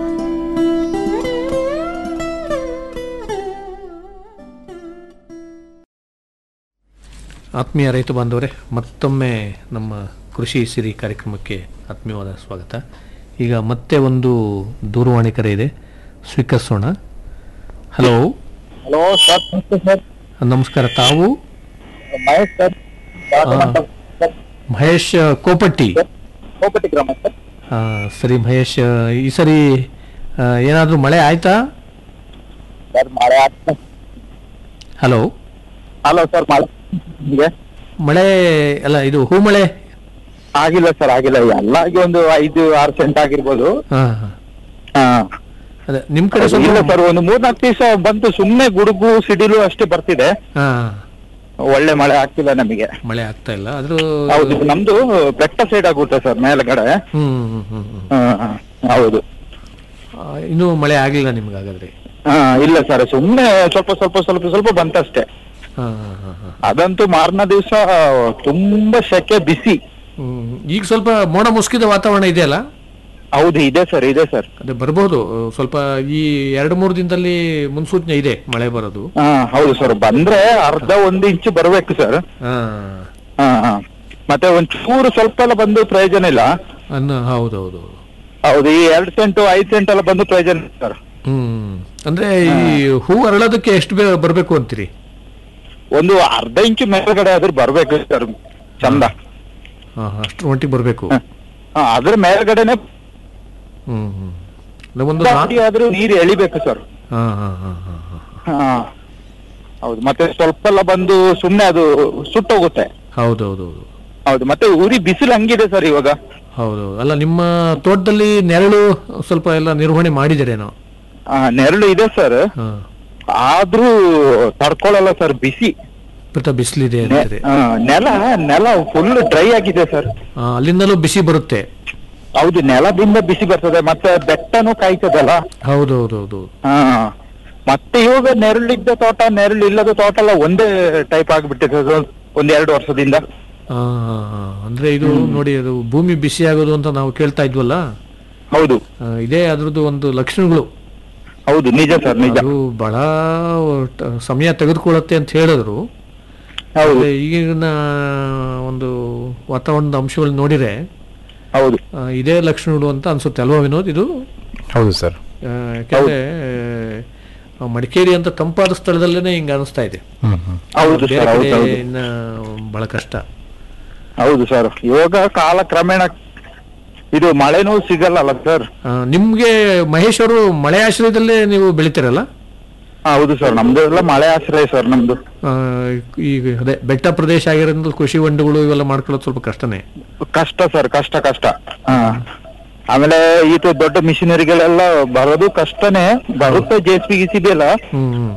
ಆತ್ಮೀಯ ರೈತ ಬಾಂಧವರೇ ಮತ್ತೊಮ್ಮೆ ನಮ್ಮ ಕೃಷಿ ಸಿರಿ ಕಾರ್ಯಕ್ರಮಕ್ಕೆ ಆತ್ಮೀಯವಾದ ಸ್ವಾಗತ ಈಗ ಮತ್ತೆ ಒಂದು ದೂರವಾಣಿ ಕರೆ ಇದೆ ಸ್ವೀಕರಿಸೋಣ ಹಲೋ ಹಲೋ ಸರ್ ನಮಸ್ತೆ ಸರ್ ನಮಸ್ಕಾರ ತಾವು ಮಹೇಶ್ ಸರ್ ಹಾ. ಮಹೇಶ್ ಕೋಪಟ್ಟಿ ಕೋಪಟಿ ಗ್ರಾಮ ಸರ್ ಆ, ಸರಿ ಮಹೇಶ್ ಈ ಸರಿ ಏನಾದರೂ ಮಳೆ ಆಯ್ತಾ ಸರ್ ಮಳೆ ಆಗ್ತಾ ಹಲೋ ಹಲೋ ಸರ್ ಮಳೆ ನಿಮ್ಗೆ ಮಳೆ ಅಲ್ಲ ಇದು ಹೂ ಮಳೆ ಆಗಿಲ್ಲ ಸರ್ ಆಗಿಲ್ಲ ಎಲ್ಲಾಗಿ ಒಂದು ಐದು ಆರು ಸೆಂಟ್ ಆಗಿರ್ಬೋದು ಹಾ ಹಾ ಅದೇ ನಿಮ್ಮ ಕಡೆ ಇಲ್ಲ ಸ್ವಲ್ಪ ಸರ್ ಒಂದು ಮೂರ್ನಾಲ್ಕು ದಿವಸ ಬಂತು ಸುಮ್ನೆ ಗುಡುಗು ಸಿಡಿಲು ಅಷ್ಟೇ ಬರ್ತಿದೆ ಹಾ ಒಳ್ಳೆ ಮಳೆ ಆಗ್ತಿಲ್ಲ ನಮಗೆ ಮಳೆ ಆಗ್ತಾ ಇಲ್ಲ ಆದ್ರೂ ಹೌದು ನಮ್ದು ಬೆಟ್ಟ ಸೈಡ್ ಆಗುತ್ತೆ ಸರ್ ಮೇಲ್ಗಡೆ ಹ್ಮ್ ಹ್ಮ್ ಹ್ಮ್ ಹ್ಮ್ ಹಾ, ಹಾ, ಹೌದು ಆ, ಇನ್ನೂ ಮಳೆ ಆಗಿಲ್ಲ ನಿಮ್ಗೆ ಹಾಗಾದ್ರೆ ಹಾ ಇಲ್ಲ ಸರ್ ಸುಮ್ನೆ ಸ್ವಲ್ಪ ಸ್ವಲ್ಪ ಸ್ವಲ್ಪ ಸ್ವಲ್ಪ ಬಂತಷ್ಟೇ ಹಾ ಹಾ ಹಾ ಹಾ ಅದಂತೂ ಮಾರನೇ ದಿವಸ ತುಂಬಾ ಸೆಕೆ ಬಿಸಿ ಹ್ಮ್. ಈಗ ಸ್ವಲ್ಪ ಮೋಡ ಮುಸುಕಿದ ವಾತಾವರಣ ಇದೆಯಲ್ಲ ಹೌದು ಇದೆ ಸರ್ ಇದೆ ಸರ್ ಅದೇ ಬರ್ಬೋದು ಸ್ವಲ್ಪ ಈ ಎರಡು ಮೂರು ದಿನದಲ್ಲಿ ಮುನ್ಸೂಚನೆ ಇದೆ ಮಳೆ ಬರೋದು ಹಾ ಹೌದು ಸರ್ ಬಂದ್ರೆ ಅರ್ಧ ಒಂದು ಇಂಚು ಬರ್ಬೇಕು ಸರ್ ಹಾ ಹಾ ಹಾ ಮತ್ತೆ ಒಂದ್ ಚೂರು ಸ್ವಲ್ಪ ಎಲ್ಲ ಬಂದು ಪ್ರಯೋಜನ ಇಲ್ಲ ಅನ್ನ ಹೌದೌದು ಹೌದು ಈ ಎರಡ್ ಸೆಂಟು ಐದ್ ಸೆಂಟ್ ಎಲ್ಲ ಬಂದು ಪ್ರಯೋಜನ ಇಲ್ಲ ಸರ್ ಹ್ಮ್ ಅಂದ್ರೆ ಈ ಹೂ ಅರಳೋದಕ್ಕೆ ಎಷ್ಟು ಬೇಗ ಬರ್ಬೇಕು ಅಂತೀರಿ ಒಂದು ಅರ್ಧ ಇಂಚು ಮೇಲ್ಗಡೆ ಆದ್ರೂ ಬರ್ಬೇಕು ಸರ್ ಚಂದ ಹಾ ಹಾ, ಅಷ್ಟ್ರ ಮಟ್ಟಿಗೆ ಬರ್ಬೇಕು ಹಾ ಅದ್ರ ಮೇಲ್ಗಡೆನೆ ಹ್ಮ್ ಹ್ಮ್ ಅಂದ್ರೆ ಒಂದು ನಾ- ದಾಟಿ ಆದ್ರೂ ನೀರು ಎಳಿಬೇಕು ಸರ್ ಹಾ ಹಾ ಹಾ ಹಾ ಹಾ ಹಾ ಹೌದು ಮತ್ತೆ ಸ್ವಲ್ಪ ಎಲ್ಲ ಬಂದು ಸುಮ್ನೆ ಅದು ಸುಟ್ಟೋಗುತ್ತೆ ಹೌದೌದೌದು ಹೌದು ಮತ್ತೆ ಉರಿ ಬಿಸಿಲು ಹಂಗಿದೆ ಸರ್ ಇವಾಗ ಹೌದು ಅಲ್ಲ ನಿಮ್ಮ ತೋಟದಲ್ಲಿ ನೆರಳು ಸ್ವಲ್ಪ ಎಲ್ಲ ನಿರ್ವಹಣೆ ಮಾಡಿದಿರೇನೋ ಆ, ನೆರಳು ಇದೆ ಸರ್ ಹಾ ಆದ್ರೂ ತಡ್ಕೊಳಲ್ಲ ಸರ್ ಬಿಸಿ ಮತ್ತೆ ಬಿಸಿಲಿದೆ ನೆ- ಅಂತೀರಿ ಆ, ನೆಲ ನೆಲ ಫುಲ್ ಡ್ರೈ ಆಗಿದೆ ಸರ್ ಆ, ಅಲ್ಲಿಂದಲೂ ಬಿಸಿ ಬರುತ್ತೆ ಹೌದು ನೆಲದಿಂದ ಬಿಸಿ ಬರ್ತದೆ ಮತ್ತೆ ಬೆಟ್ಟನೂ ಕಾಯ್ತದಲ್ಲ ಹೌದು ಹೌದು ಹೌದು ಹಾ ಮತ್ತೆ ಇವಾಗ ನೆರಳಿದ್ದ ತೋಟ ನೆರಳು ಇಲ್ಲದ ತೋಟ ಎಲ್ಲ ಒಂದೇ ಟೈಪ್ ಆಗ್ಬಿಟ್ಟಿದೆ ಸರ್ ಒಂದ್ ಎರಡು ವರ್ಷದಿಂದ ಆ, ಆ, ಆ. ಅಂದ್ರೆ ಇದು ನೋಡಿ ಅದು ಭೂಮಿ ಬಿಸಿ ಆಗೋದು ಅಂತ ನಾವು ಕೇಳ್ತಾ ಇದ್ವಲ್ಲ ಹೌದು ಆ, ಇದೇ ಅದ್ರದ್ದು ಒಂದು ಲಕ್ಷಣಗಳು ಹೌದು ನಿಜ ಸರ್ ನಿಜ ಅದು ಬಹಳ ಟ- ಸಮಯ ತೆಗೆದುಕೊಳ್ಳುತ್ತೆ ಅಂತ ಹೇಳಿದ್ರು ಹೌದು ಆದ್ರೆ ಈಗಿನ ಒಂದು ವಾತಾವರಣದ ಅಂಶಗಳು ನೋಡಿದ್ರೆ ಹೌದು ಆ, ಇದೇ ಲಕ್ಷಣಗಳು ಅಂತ ಅನ್ಸುತ್ತೆ ಅಲ್ವಾ ವಿನೋದ್ ಇದು ಹೌದು ಸರ್ ಆ, ಯಾಕಂದ್ರೆ ಆ, ಮಡಿಕೇರಿ ಅಂತ ತಂಪಾದ ಸ್ಥಳದಲ್ಲೇನೆ ಹಿಂಗ ಅನಿಸ್ತಾ ಇದೆ ಹ್ಮ್ ಹ್ಮ್ ಹೌದು ಬೇರೆ ಸರ್ ಹೌದು ಕಡೆ ಹೌದು ಇನ್ನ ಬಹಳ ಕಷ್ಟ ಹೌದು ಸರ್ ಇವಾಗ ಕಾಲ ಕ್ರಮೇಣ ಇದು ಮಳೆನೂ ಸಿಗಲ್ಲಲ್ಲ ಸರ್ ಆ, ನಿಮ್ಗೆ ಮಹೇಶ್ ಅವರು ಮಳೆ ಆಶ್ರಯದಲ್ಲೇ ನೀವು ಬೆಳಿತೀರಲ್ಲ ಹೌದು ಸರ್ ನಮ್ದು ಎಲ್ಲ ಮಳೆ ಆಶ್ರಯ ಸರ್ ನಮ್ದು ಆ, ಈಗ ಅದೇ ಬೆಟ್ಟ ಪ್ರದೇಶ ಆಗಿರೋದ್ರಿಂದ ಕೃಷಿ ಹೊಂಡಗಳು ಇವೆಲ್ಲ ಮಾಡ್ಕೊಳ್ಳೋದು ಸ್ವಲ್ಪ ಕಷ್ಟನೇ ಕಷ್ಟ ಸರ್ ಕಷ್ಟ ಕಷ್ಟ ಹಾ ಆಮೇಲೆ ಇದು ದೊಡ್ಡ ಮಿಷಿನರಿಗಳೆಲ್ಲ ಬರೋದು ಕಷ್ಟನೇ ಬರುತ್ತೆ ಜೆ ಸಿ ಬಿ ಗಿಸಿ ಬಿ ಎಲ್ಲ ಹ್ಮ್ ಹ್ಮ್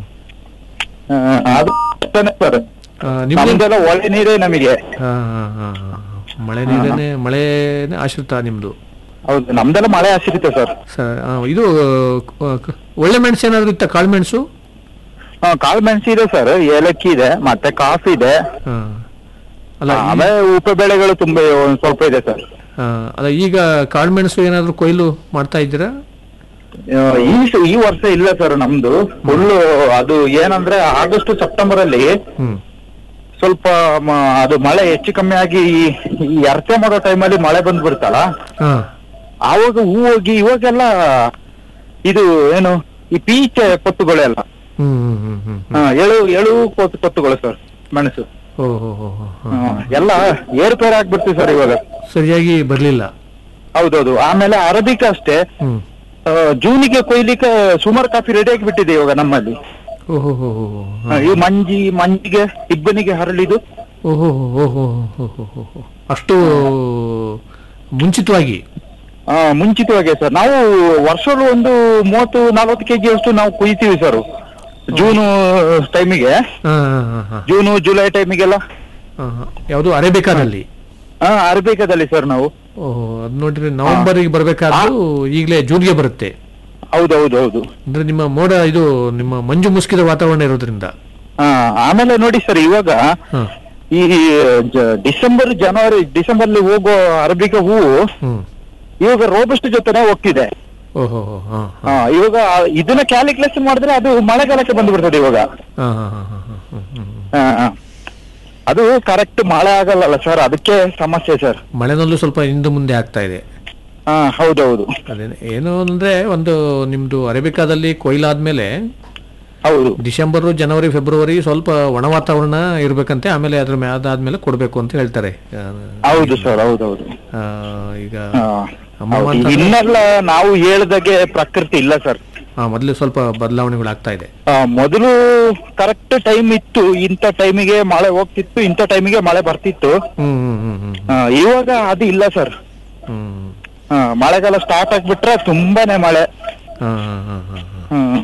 ಆ, ಅದು ಕಷ್ಟನೇ ಸರ್ ಆ, ನಿಮ್ಗೆ ನಮ್ದೆಲ್ಲ ಒಳ್ಳೆ ನೀರೇ ನಮಗೆ ಹಾ ಹಾ ಹಾ ಹಾ ಮಳೆ ನೀರೇನೆ ಮಳೆನೇ ಆಶ್ರಿತ ನಿಮ್ದು ಹೌದು ನಮ್ದೆಲ್ಲ ಮಳೆ ಆಶ್ರಿತ ಸರ್ ಸ- ಆ, ಇದು ಆ, ಕ- ಒಳ್ಳೆ ಮೆಣಸು ಏನಾದ್ರು ಇತ್ತ ಕಾಳು ಮೆಣಸು ಹಾ ಕಾಳು ಮೆಣಸು ಇದೆ ಸರ್ ಏಲಕ್ಕಿ ಇದೆ ಮತ್ತೆ ಕಾಫಿ ಇದೆ ಹಾ. ಅಲ್ಲ ಈ- ಆಮೇಲೆ ಉಪ ಬೆಳೆಗಳು ತುಂಬಾ ಒಂದ್ ಸ್ವಲ್ಪ ಇದೆ ಸರ್ ಆ, ಅಲ್ಲ ಈಗ ಕಾಳು ಮೆಣಸು ಏನಾದ್ರು ಕೊಯ್ಲು ಮಾಡ್ತಾ ಇದ್ದೀರಾ ಆ, ಈ ಸ- ಈ ವರ್ಷ ಇಲ್ಲ ಸರ್ ನಮ್ದು ಫುಲ್ ಅದು ಏನಂದ್ರೆ ಆಗಸ್ಟ್ ಸೆಪ್ಟೆಂಬರ್ ಅಲ್ಲಿ ಹ್ಮ್ ಸ್ವಲ್ಪ ಮ- ಅದು ಮಳೆ ಹೆಚ್ಚು ಕಮ್ಮಿ ಆಗಿ ಈ- ಈ ಅರ್ತೆ ಮಾಡೋ ಟೈಮಲ್ಲಿ ಮಳೆ ಬಂದ್ಬಿಡ್ತಲ್ಲ ಹಾ ಆವಾಗ ಹೂ ಹೋಗಿ ಇವಾಗೆಲ್ಲ ಇದು ಏನು ಈ ಪೀಚ ಕೊತ್ತುಗಳೆಲ್ಲ ಹ್ಮ್ ಹ್ಮ್ ಹ್ಮ್ ಹ್ಮ್ ಹ್ಮ್. ಹಾ, ಎಳು ಎಳು ಕೊತ್ತು ಕೊತ್ತುಗಳು ಸರ್ ಮೆಣಸು ಓ ಹೋ ಹೋ ಹೋ ಹೋ. ಹಾ, ಎಲ್ಲ ಏರ್ಪೇರ್ ಆಗ್ಬಿಡ್ತೀವಿ ಸರ್ ಇವಾಗ ಸರಿಯಾಗಿ ಬರ್ಲಿಲ್ಲ ಹೌದೌದು ಆಮೇಲೆ ಅರಬಿಕ ಅಷ್ಟೇ ಹ್ಮ್ ಆ, ಜೂನಿಗೆ ಕೊಯ್ಲಿಕ್ಕೆ ಸುಮಾರು ಕಾಫಿ ರೆಡಿ ಆಗಿಬಿಟ್ಟಿದೆ ಇವಾಗ ನಮ್ಮಲ್ಲಿ ಓ ಹೋ ಹೋ ಹೋ ಹೋ. ಆ, ಈ ಮಂಜಿ ಮಂಜಿಗೆ ಇಬ್ಬನಿಗೆ ಹರಳಿದು ಓ ಹೋ ಹೋ ಹೋ ಹೋ ಹೋ ಹೋ ಹೋ ಹೋ. ಅಷ್ಟು ಮುಂಚಿತವಾಗಿ ಆ, ಮುಂಚಿತವಾಗಿ ಸರ್ ನಾವು ವರ್ಷಗಳು ಒಂದು ಮೂವತ್ತು ನಲವತ್ತು ಕೆಜಿ ಅಷ್ಟು ನಾವು ಕುಯ್ತೀವಿ ಸರ್ ಜೂನು ಟೈಮಿಗೆ ಹಾ ಹಾ ಹಾ ಹಾ ಜೂನು ಜುಲೈ ಟೈಮಿಗೆಲ್ಲ ಹಾ, ಹಾ. ಯಾವುದು ಅರೇಬಿಕಾದಲ್ಲಿ ಹಾ ಅರಬಿಕದಲ್ಲಿ ಸರ್ ನಾವು ಓಹೋ ಅದ್ ನೋಡ್ರಿ ನವೆಂಬರ್ಗೆ ಬರ್ಬೇಕಾದ್ರೂ ಈಗಲೇ ಜೂನ್ಗೆ ಬರುತ್ತೆ ಹೌದೌದು ಹೌದು ಅಂದ್ರೆ ನಿಮ್ಮ ಮೋಡ ಇದು ನಿಮ್ಮ ಮಂಜು ಮುಸುಕಿದ ವಾತಾವರಣ ಇರೋದ್ರಿಂದ ಹಾ ಆಮೇಲೆ ನೋಡಿ ಸರ್ ಇವಾಗ ಹಾ ಈ ಜ- ಡಿಸೆಂಬರ್ ಜನವರಿ ಡಿಸೆಂಬರ್ ಅಲ್ಲಿ ಹೋಗೋ ಅರಬಿಕ ಹೂವು ಹ್ಮ್ ಇವಾಗ ರೋಬಸ್ಟ್ ಜೊತೆನೆ ಹೋಗ್ತಿದೆ ಓಹೋ ಹೋ ಹಾ ಹಾ ಇವಾಗ ಇದನ್ನ ಕ್ಯಾಲ್ಕುಲೇಷನ್ ಮಾಡಿದ್ರೆ ಅದು ಮಳೆಗಾಲಕ್ಕೆ ಬಂದ್ಬಿಡ್ತದೆ ಇವಾಗ ಹಾ ಹಾ ಹಾ ಹಾ ಹಾ ಹ್ಮ್, ಹ್ಮ್, ಹ್ಮ್. ಹಾ, ಹಾ. ಅದು ಕರೆಕ್ಟ್ ಮಳೆ ಆಗಲ್ಲಲ್ಲ ಸರ್ ಅದಕ್ಕೆ ಸಮಸ್ಯೆ ಸರ್ ಮಳೆನಲ್ಲೂ ಸ್ವಲ್ಪ ಹಿಂದೆ ಮುಂದೆ ಆಗ್ತಾ ಇದೆ ಹಾ ಹೌದೌದು ಅದೇನೆ ಏನು ಅಂದ್ರೆ ಒಂದು ನಿಮ್ದು ಅರೇಬಿಕಾದಲ್ಲಿ ಕೊಯ್ಲಾದ್ಮೇಲೆ ಹೌದು ಡಿಸೆಂಬರ್ ಜನವರಿ ಫೆಬ್ರವರಿ ಸ್ವಲ್ಪ ಒಣ ವಾತಾವರಣ ಇರ್ಬೇಕಂತೆ ಆಮೇಲೆ ಅದ್ರ ಮೇ ಅದಾದ್ಮೇಲೆ ಕೊಡ್ಬೇಕು ಅಂತ ಹೇಳ್ತಾರೆ ಆ, ಹೌದು ಸರ್ ಹೌದೌದು ಆ, ಈಗ ಹಾ. ಅಮ್ಮ ಹೌದು. ಮಾತಾಡ- ಇನ್ನೆಲ್ಲ ನಾವು ಹೇಳ್ದಾಗೆ ಪ್ರಕೃತಿ ಇಲ್ಲ ಸರ್ ಆ, ಮೊದ್ಲು ಸ್ವಲ್ಪ ಬದಲಾವಣೆಗಳಾಗ್ತಾ ಇದೆ ಆ, ಮೊದಲು ಕರೆಕ್ಟ್ ಟೈಮ್ ಇತ್ತು ಇಂಥ ಟೈಮಿಗೆ ಮಳೆ ಹೋಗ್ತಿತ್ತು ಇಂಥ ಟೈಮಿಗೆ ಮಳೆ ಬರ್ತಿತ್ತು ಹ್ಮ್ ಹ್ಮ್ ಹ್ಮ್ ಹ್ಮ್ ಆ, ಇವಾಗ ಅದು ಇಲ್ಲ ಸರ್ ಹ್ಮ್ ಆ, ಮಳೆಗಾಲ ಸ್ಟಾರ್ಟ್ ಆಗ್ಬಿಟ್ರೆ ತುಂಬಾನೇ ಮಳೆ ಹಾ, ಹಾ, ಹಾ, ಹಾ, ಹಾ. ಹ್ಮ್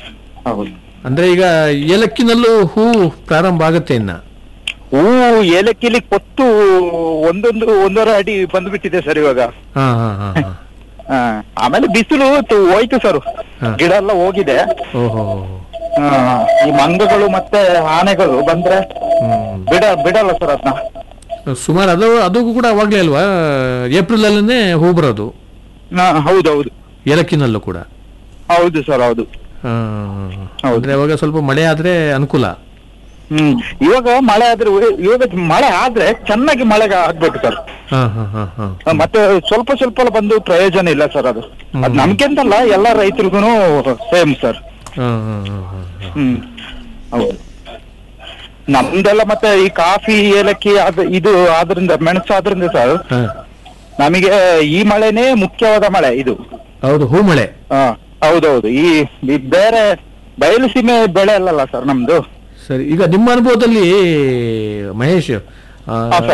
ಹೌದು ಅಂದ್ರೆ ಈಗ ಏಲಕ್ಕಿನಲ್ಲೂ ಹೂ ಪ್ರಾರಂಭ ಆಗುತ್ತೆ ಇನ್ನ ಹೂವು ಏಲಕ್ಕಿಲಿ ಕೊತ್ತು ಒಂದೊಂದು ಒಂದೂವರೆ ಅಡಿ ಬಂದ್ಬಿಟ್ಟಿದೆ ಸರ್ ಇವಾಗ ಹಾ ಹಾ ಹಾ ಹಾ ಆ, ಆಮೇಲೆ ಬಿಸಿಲು ತು- ಹೋಯ್ತು ಸರ್ ಹಾ. ಗಿಡ ಎಲ್ಲ ಹೋಗಿದೆ ಓಹೋ ಆ, ಈ ಮಂಗಗಳು ಮತ್ತೆ ಆನೆಗಳು ಬಂದ್ರೆ ಹ್ಮ್ ಬಿಡ ಬಿಡಲ್ಲ ಸರ್ ಅದನ್ನ ಸುಮಾರು ಅದು ಅದು ಕೂಡ ಅವಾಗ್ಲೇ ಅಲ್ವಾ ಏಪ್ರಿಲ್ ಅಲ್ಲೇ ಹೂ ಬರೋದು ಹೌದೌದು ಏಲಕ್ಕಿನಲ್ಲೂ ಕೂಡ ಹೌದು ಸರ್ ಹೌದು ಹಾ, ಹೌದು. ಅಂದ್ರೆ ಅವಾಗ ಸ್ವಲ್ಪ ಮಳೆ ಆದ್ರೆ ಅನುಕೂಲ ಹ್ಮ್ ಇವಾಗ ಮಳೆ ಆದ್ರೆ ಇವಾಗ ಮಳೆ ಆದ್ರೆ ಚೆನ್ನಾಗಿ ಮಳೆ ಆಗ್ಬೇಕು ಸರ್ ಹಾ ಹಾ ಹಾ ಹಾ ಆ, ಮತ್ತೆ ಸ್ವಲ್ಪ ಸ್ವಲ್ಪ ಬಂದು ಪ್ರಯೋಜನ ಇಲ್ಲ ಸರ್ ಅದು ಹ್ಮ್. ಅದ್ ನಮ್ಗೆಂತಲ್ಲ ಎಲ್ಲಾ ರೈತರಿಗೂ ಸೇಮ್ ಸರ್ ಹಾ ಹಾ ಹಾ ಹಾ ಹಾ ಹ್ಮ್ ಹೌದು ನಮ್ದೆಲ್ಲ ಮತ್ತೆ ಈ ಕಾಫಿ ಏಲಕ್ಕಿ ಅದ್ ಇದು ಆದ್ರಿಂದ ಮೆಣಸು ಆದ್ರಿಂದ ಸರ್ ಹಾ. ನಮಗೆ ಈ ಮಳೆನೇ ಮುಖ್ಯವಾದ ಮಳೆ ಇದು ಹೌದು ಹೂ ಮಳೆ ಹಾ ಹೌದೌದು ಈ ಈ ಬೇರೆ ಬಯಲು ಸೀಮೆ ಬೆಳೆ ಅಲ್ಲಲ್ಲ ಸರ್ ನಮ್ದು ಸರಿ ಈಗ ನಿಮ್ಮ ಅನುಭವದಲ್ಲಿ ಮಹೇಶ್ ಆ, ಹಾ, ಸರ್.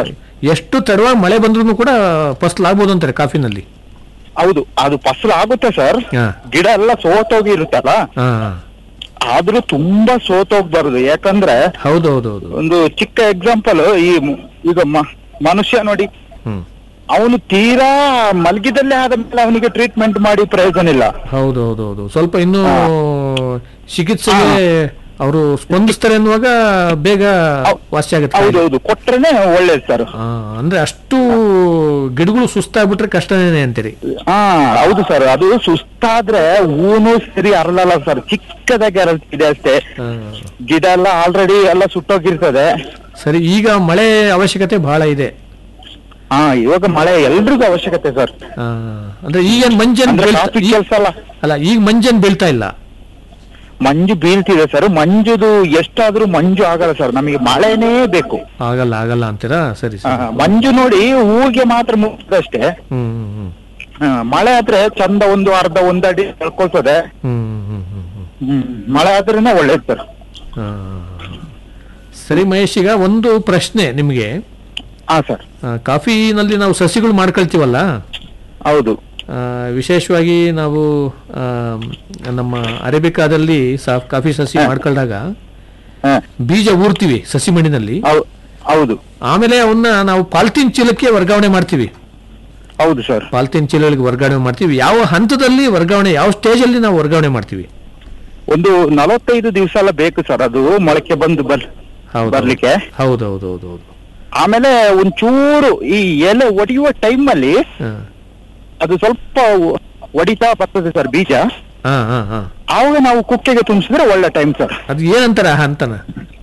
ಎಷ್ಟು ತಡವಾಗಿ ಮಳೆ ಬಂದ್ರೂ ಕೂಡ ಫಸಲು ಆಗ್ಬೋದು ಅಂತಾರೆ ಕಾಫಿನಲ್ಲಿ ಹೌದು ಅದು ಫಸಲು ಆಗುತ್ತೆ ಸರ್ ಹಾ. ಗಿಡ ಎಲ್ಲ ಸೋತೋಗಿ ಇರುತ್ತಲ್ಲ ಹಾ ಆದ್ರೂ ತುಂಬಾ ಸೋತೋಗ್ಬಾರ್ದು ಯಾಕಂದ್ರೆ ಹೌದು ಹೌದು ಹೌದು ಒಂದು ಚಿಕ್ಕ ಎಕ್ಸಾಂಪಲ್ ಈ ಮ್- ಈಗ ಮ- ಮನುಷ್ಯ ನೋಡಿ ಹ್ಮ್ ಅವನು ತೀರಾ ಮಲಗಿದಲ್ಲೇ ಆದ್ಮೇಲೆ ಅವನಿಗೆ ಟ್ರೀಟ್ಮೆಂಟ್ ಮಾಡಿ ಪ್ರಯೋಜನ ಇಲ್ಲ ಹೌದು ಹೌದು ಹೌದು ಸ್ವಲ್ಪ ಇನ್ನೂ ಚಿಕಿತ್ಸೆಗೆ ಅವರು ಸ್ಪಂದಿಸ್ತಾರೆ ಅನ್ನುವಾಗ ಬೇಗ ವಾಸಿ ಆಗುತ್ತೆ ಕಾಯಿಲೆ. ಹೌದೌದು ಕೊಟ್ರೇನೆ ಒಳ್ಳೇದು ಸರ್ ಆ, ಅಂದ್ರೆ ಅಷ್ಟು ಗಿಡಗಳು ಸುಸ್ತಾಗ್ಬಿಟ್ರೆ ಕಷ್ಟನೇನೆ ಅಂತೀರಿ ಹಾ ಹೌದು ಸರ್ ಅದು ಸುಸ್ತಾದ್ರೆ ಹೂನು ಸರಿ ಅರಳಲ್ಲ ಸರ್ ಚಿಕ್ಕದಾಗಿ ಅರಳ್ತಿದೆ ಅಷ್ಟೇ ಆ, ಗಿಡ ಎಲ್ಲ ಆಲ್ರೆಡಿ ಎಲ್ಲ ಸುಟ್ಟೋಗಿರ್ತದೆ ಸರಿ ಈಗ ಮಳೆ ಅವಶ್ಯಕತೆ ಬಹಳ ಇದೆ ಹಾ ಇವಾಗ ಮಳೆ ಎಲ್ರಿಗೂ ಅವಶ್ಯಕತೆ ಸರ್ ಆ, ಅಂದ್ರೆ ಈಗೇನ್ ಮಂಜನ್ ಅಂದ್ರೆ ಬೀಳ್ತಾ- traffic ಈ- ಕೆಲ್ಸ ಅಲ್ಲ. ಅಲ್ಲ ಈಗ ಮಂಜನ್ ಬೀಳ್ತಾ ಇಲ್ಲ ಮಂಜು ಬೀಳ್ತಿದೆ ಸರ್ ಮಂಜುದು ಎಷ್ಟಾದ್ರೂ ಮಂಜು ಆಗಲ್ಲ ಸರ್ ನಮಗೆ ಮಳೆನೇ ಬೇಕು ಆಗಲ್ಲ ಆಗಲ್ಲ ಅಂತೀರಾ ಸರಿ ಆ, ಸರಿ ಮಂಜು ನೋಡಿ ಹೂವಿಗೆ ಮಾತ್ರ ಮುಗ್ದಷ್ಟೇ ಹ್ಮ್ ಹ್ಮ್ ಆ, ಮಳೆ ಆದ್ರೆ ಚಂದ ಒಂದು ಅರ್ಧ ಒಂದ್ ಅಡಿ ಕಳ್ಕೊಳ್ತದೆ ಹ್ಮ್ ಹ್ಮ್ ಹ್ಮ್ ಹ್ಮ್ ಹ್ಮ್ ಮಳೆ ಆದ್ರೇನೆ ಒಳ್ಳೇದು ಸರ್ ಆ, ಸರಿ ಮಹೇಶ್ ಈಗ ಒಂದು ಪ್ರಶ್ನೆ ನಿಮಗೆ ಹಾ ಸರ್ ಆ, ಕಾಫಿನಲ್ಲಿ ನಾವು ಸಸಿಗಳು ಮಾಡ್ಕೊಳ್ತೀವಲ್ಲ ಹೌದು ಆ, ವಿಶೇಷವಾಗಿ ನಾವು ಆ, ನಮ್ಮ ಅರೇಬಿಕಾದಲ್ಲಿ ಸಾ ಕಾಫಿ ಸಸಿ ಮಾಡ್ಕೊಂಡಾಗ ಹಾ, ಬೀಜ ಊರ್ತೀವಿ ಸಸಿ ಮಣ್ಣಿನಲ್ಲಿ ಹೌ- ಹೌದು ಆಮೇಲೆ ಅವನ್ನ ನಾವು ಪಾಲ್ತೀನ್ ಚೀಲಕ್ಕೆ ವರ್ಗಾವಣೆ ಮಾಡ್ತೀವಿ ಹೌದು ಸರ್ ಪಾಲ್ತೀನ್ ಚೀಲಗಳಿಗೆ ವರ್ಗಾವಣೆ ಮಾಡ್ತೀವಿ ಯಾವ ಹಂತದಲ್ಲಿ ವರ್ಗಾವಣೆ ಯಾವ ಸ್ಟೇಜಲ್ಲಿ ನಾವು ವರ್ಗಾವಣೆ ಮಾಡ್ತೀವಿ ಒಂದು ನಲವತ್ತೈದು ದಿವಸ ಎಲ್ಲ ಬೇಕು ಸರ್ ಅದು ಮೊಳಕೆ ಬಂದು ಬರ್ ಹೌದು ಬರ್ಲಿಕ್ಕೆ ಹೌದು ಹೌದು ಹೌದು ಹೌದು ಆಮೇಲೆ ಒಂಚೂರು ಈ ಎಲೆ ಒಡೆಯುವ ಟೈಮ್ ಅಲ್ಲಿ ಹಾ ಅದು ಸ್ವಲ್ಪ ಒ- ಒಡಿತಾ ಬರ್ತದೆ ಸರ್ ಬೀಜ ಹಾ ಹಾ ಹಾ ಆವಾಗ ನಾವು ಕುಕ್ಕೆಗೆ ತುಂಬಿಸಿದ್ರೆ ಒಳ್ಳೆ ಟೈಮ್ ಸರ್ ಅದು ಏನಂತಾರೆ ಆ ಹಂತನ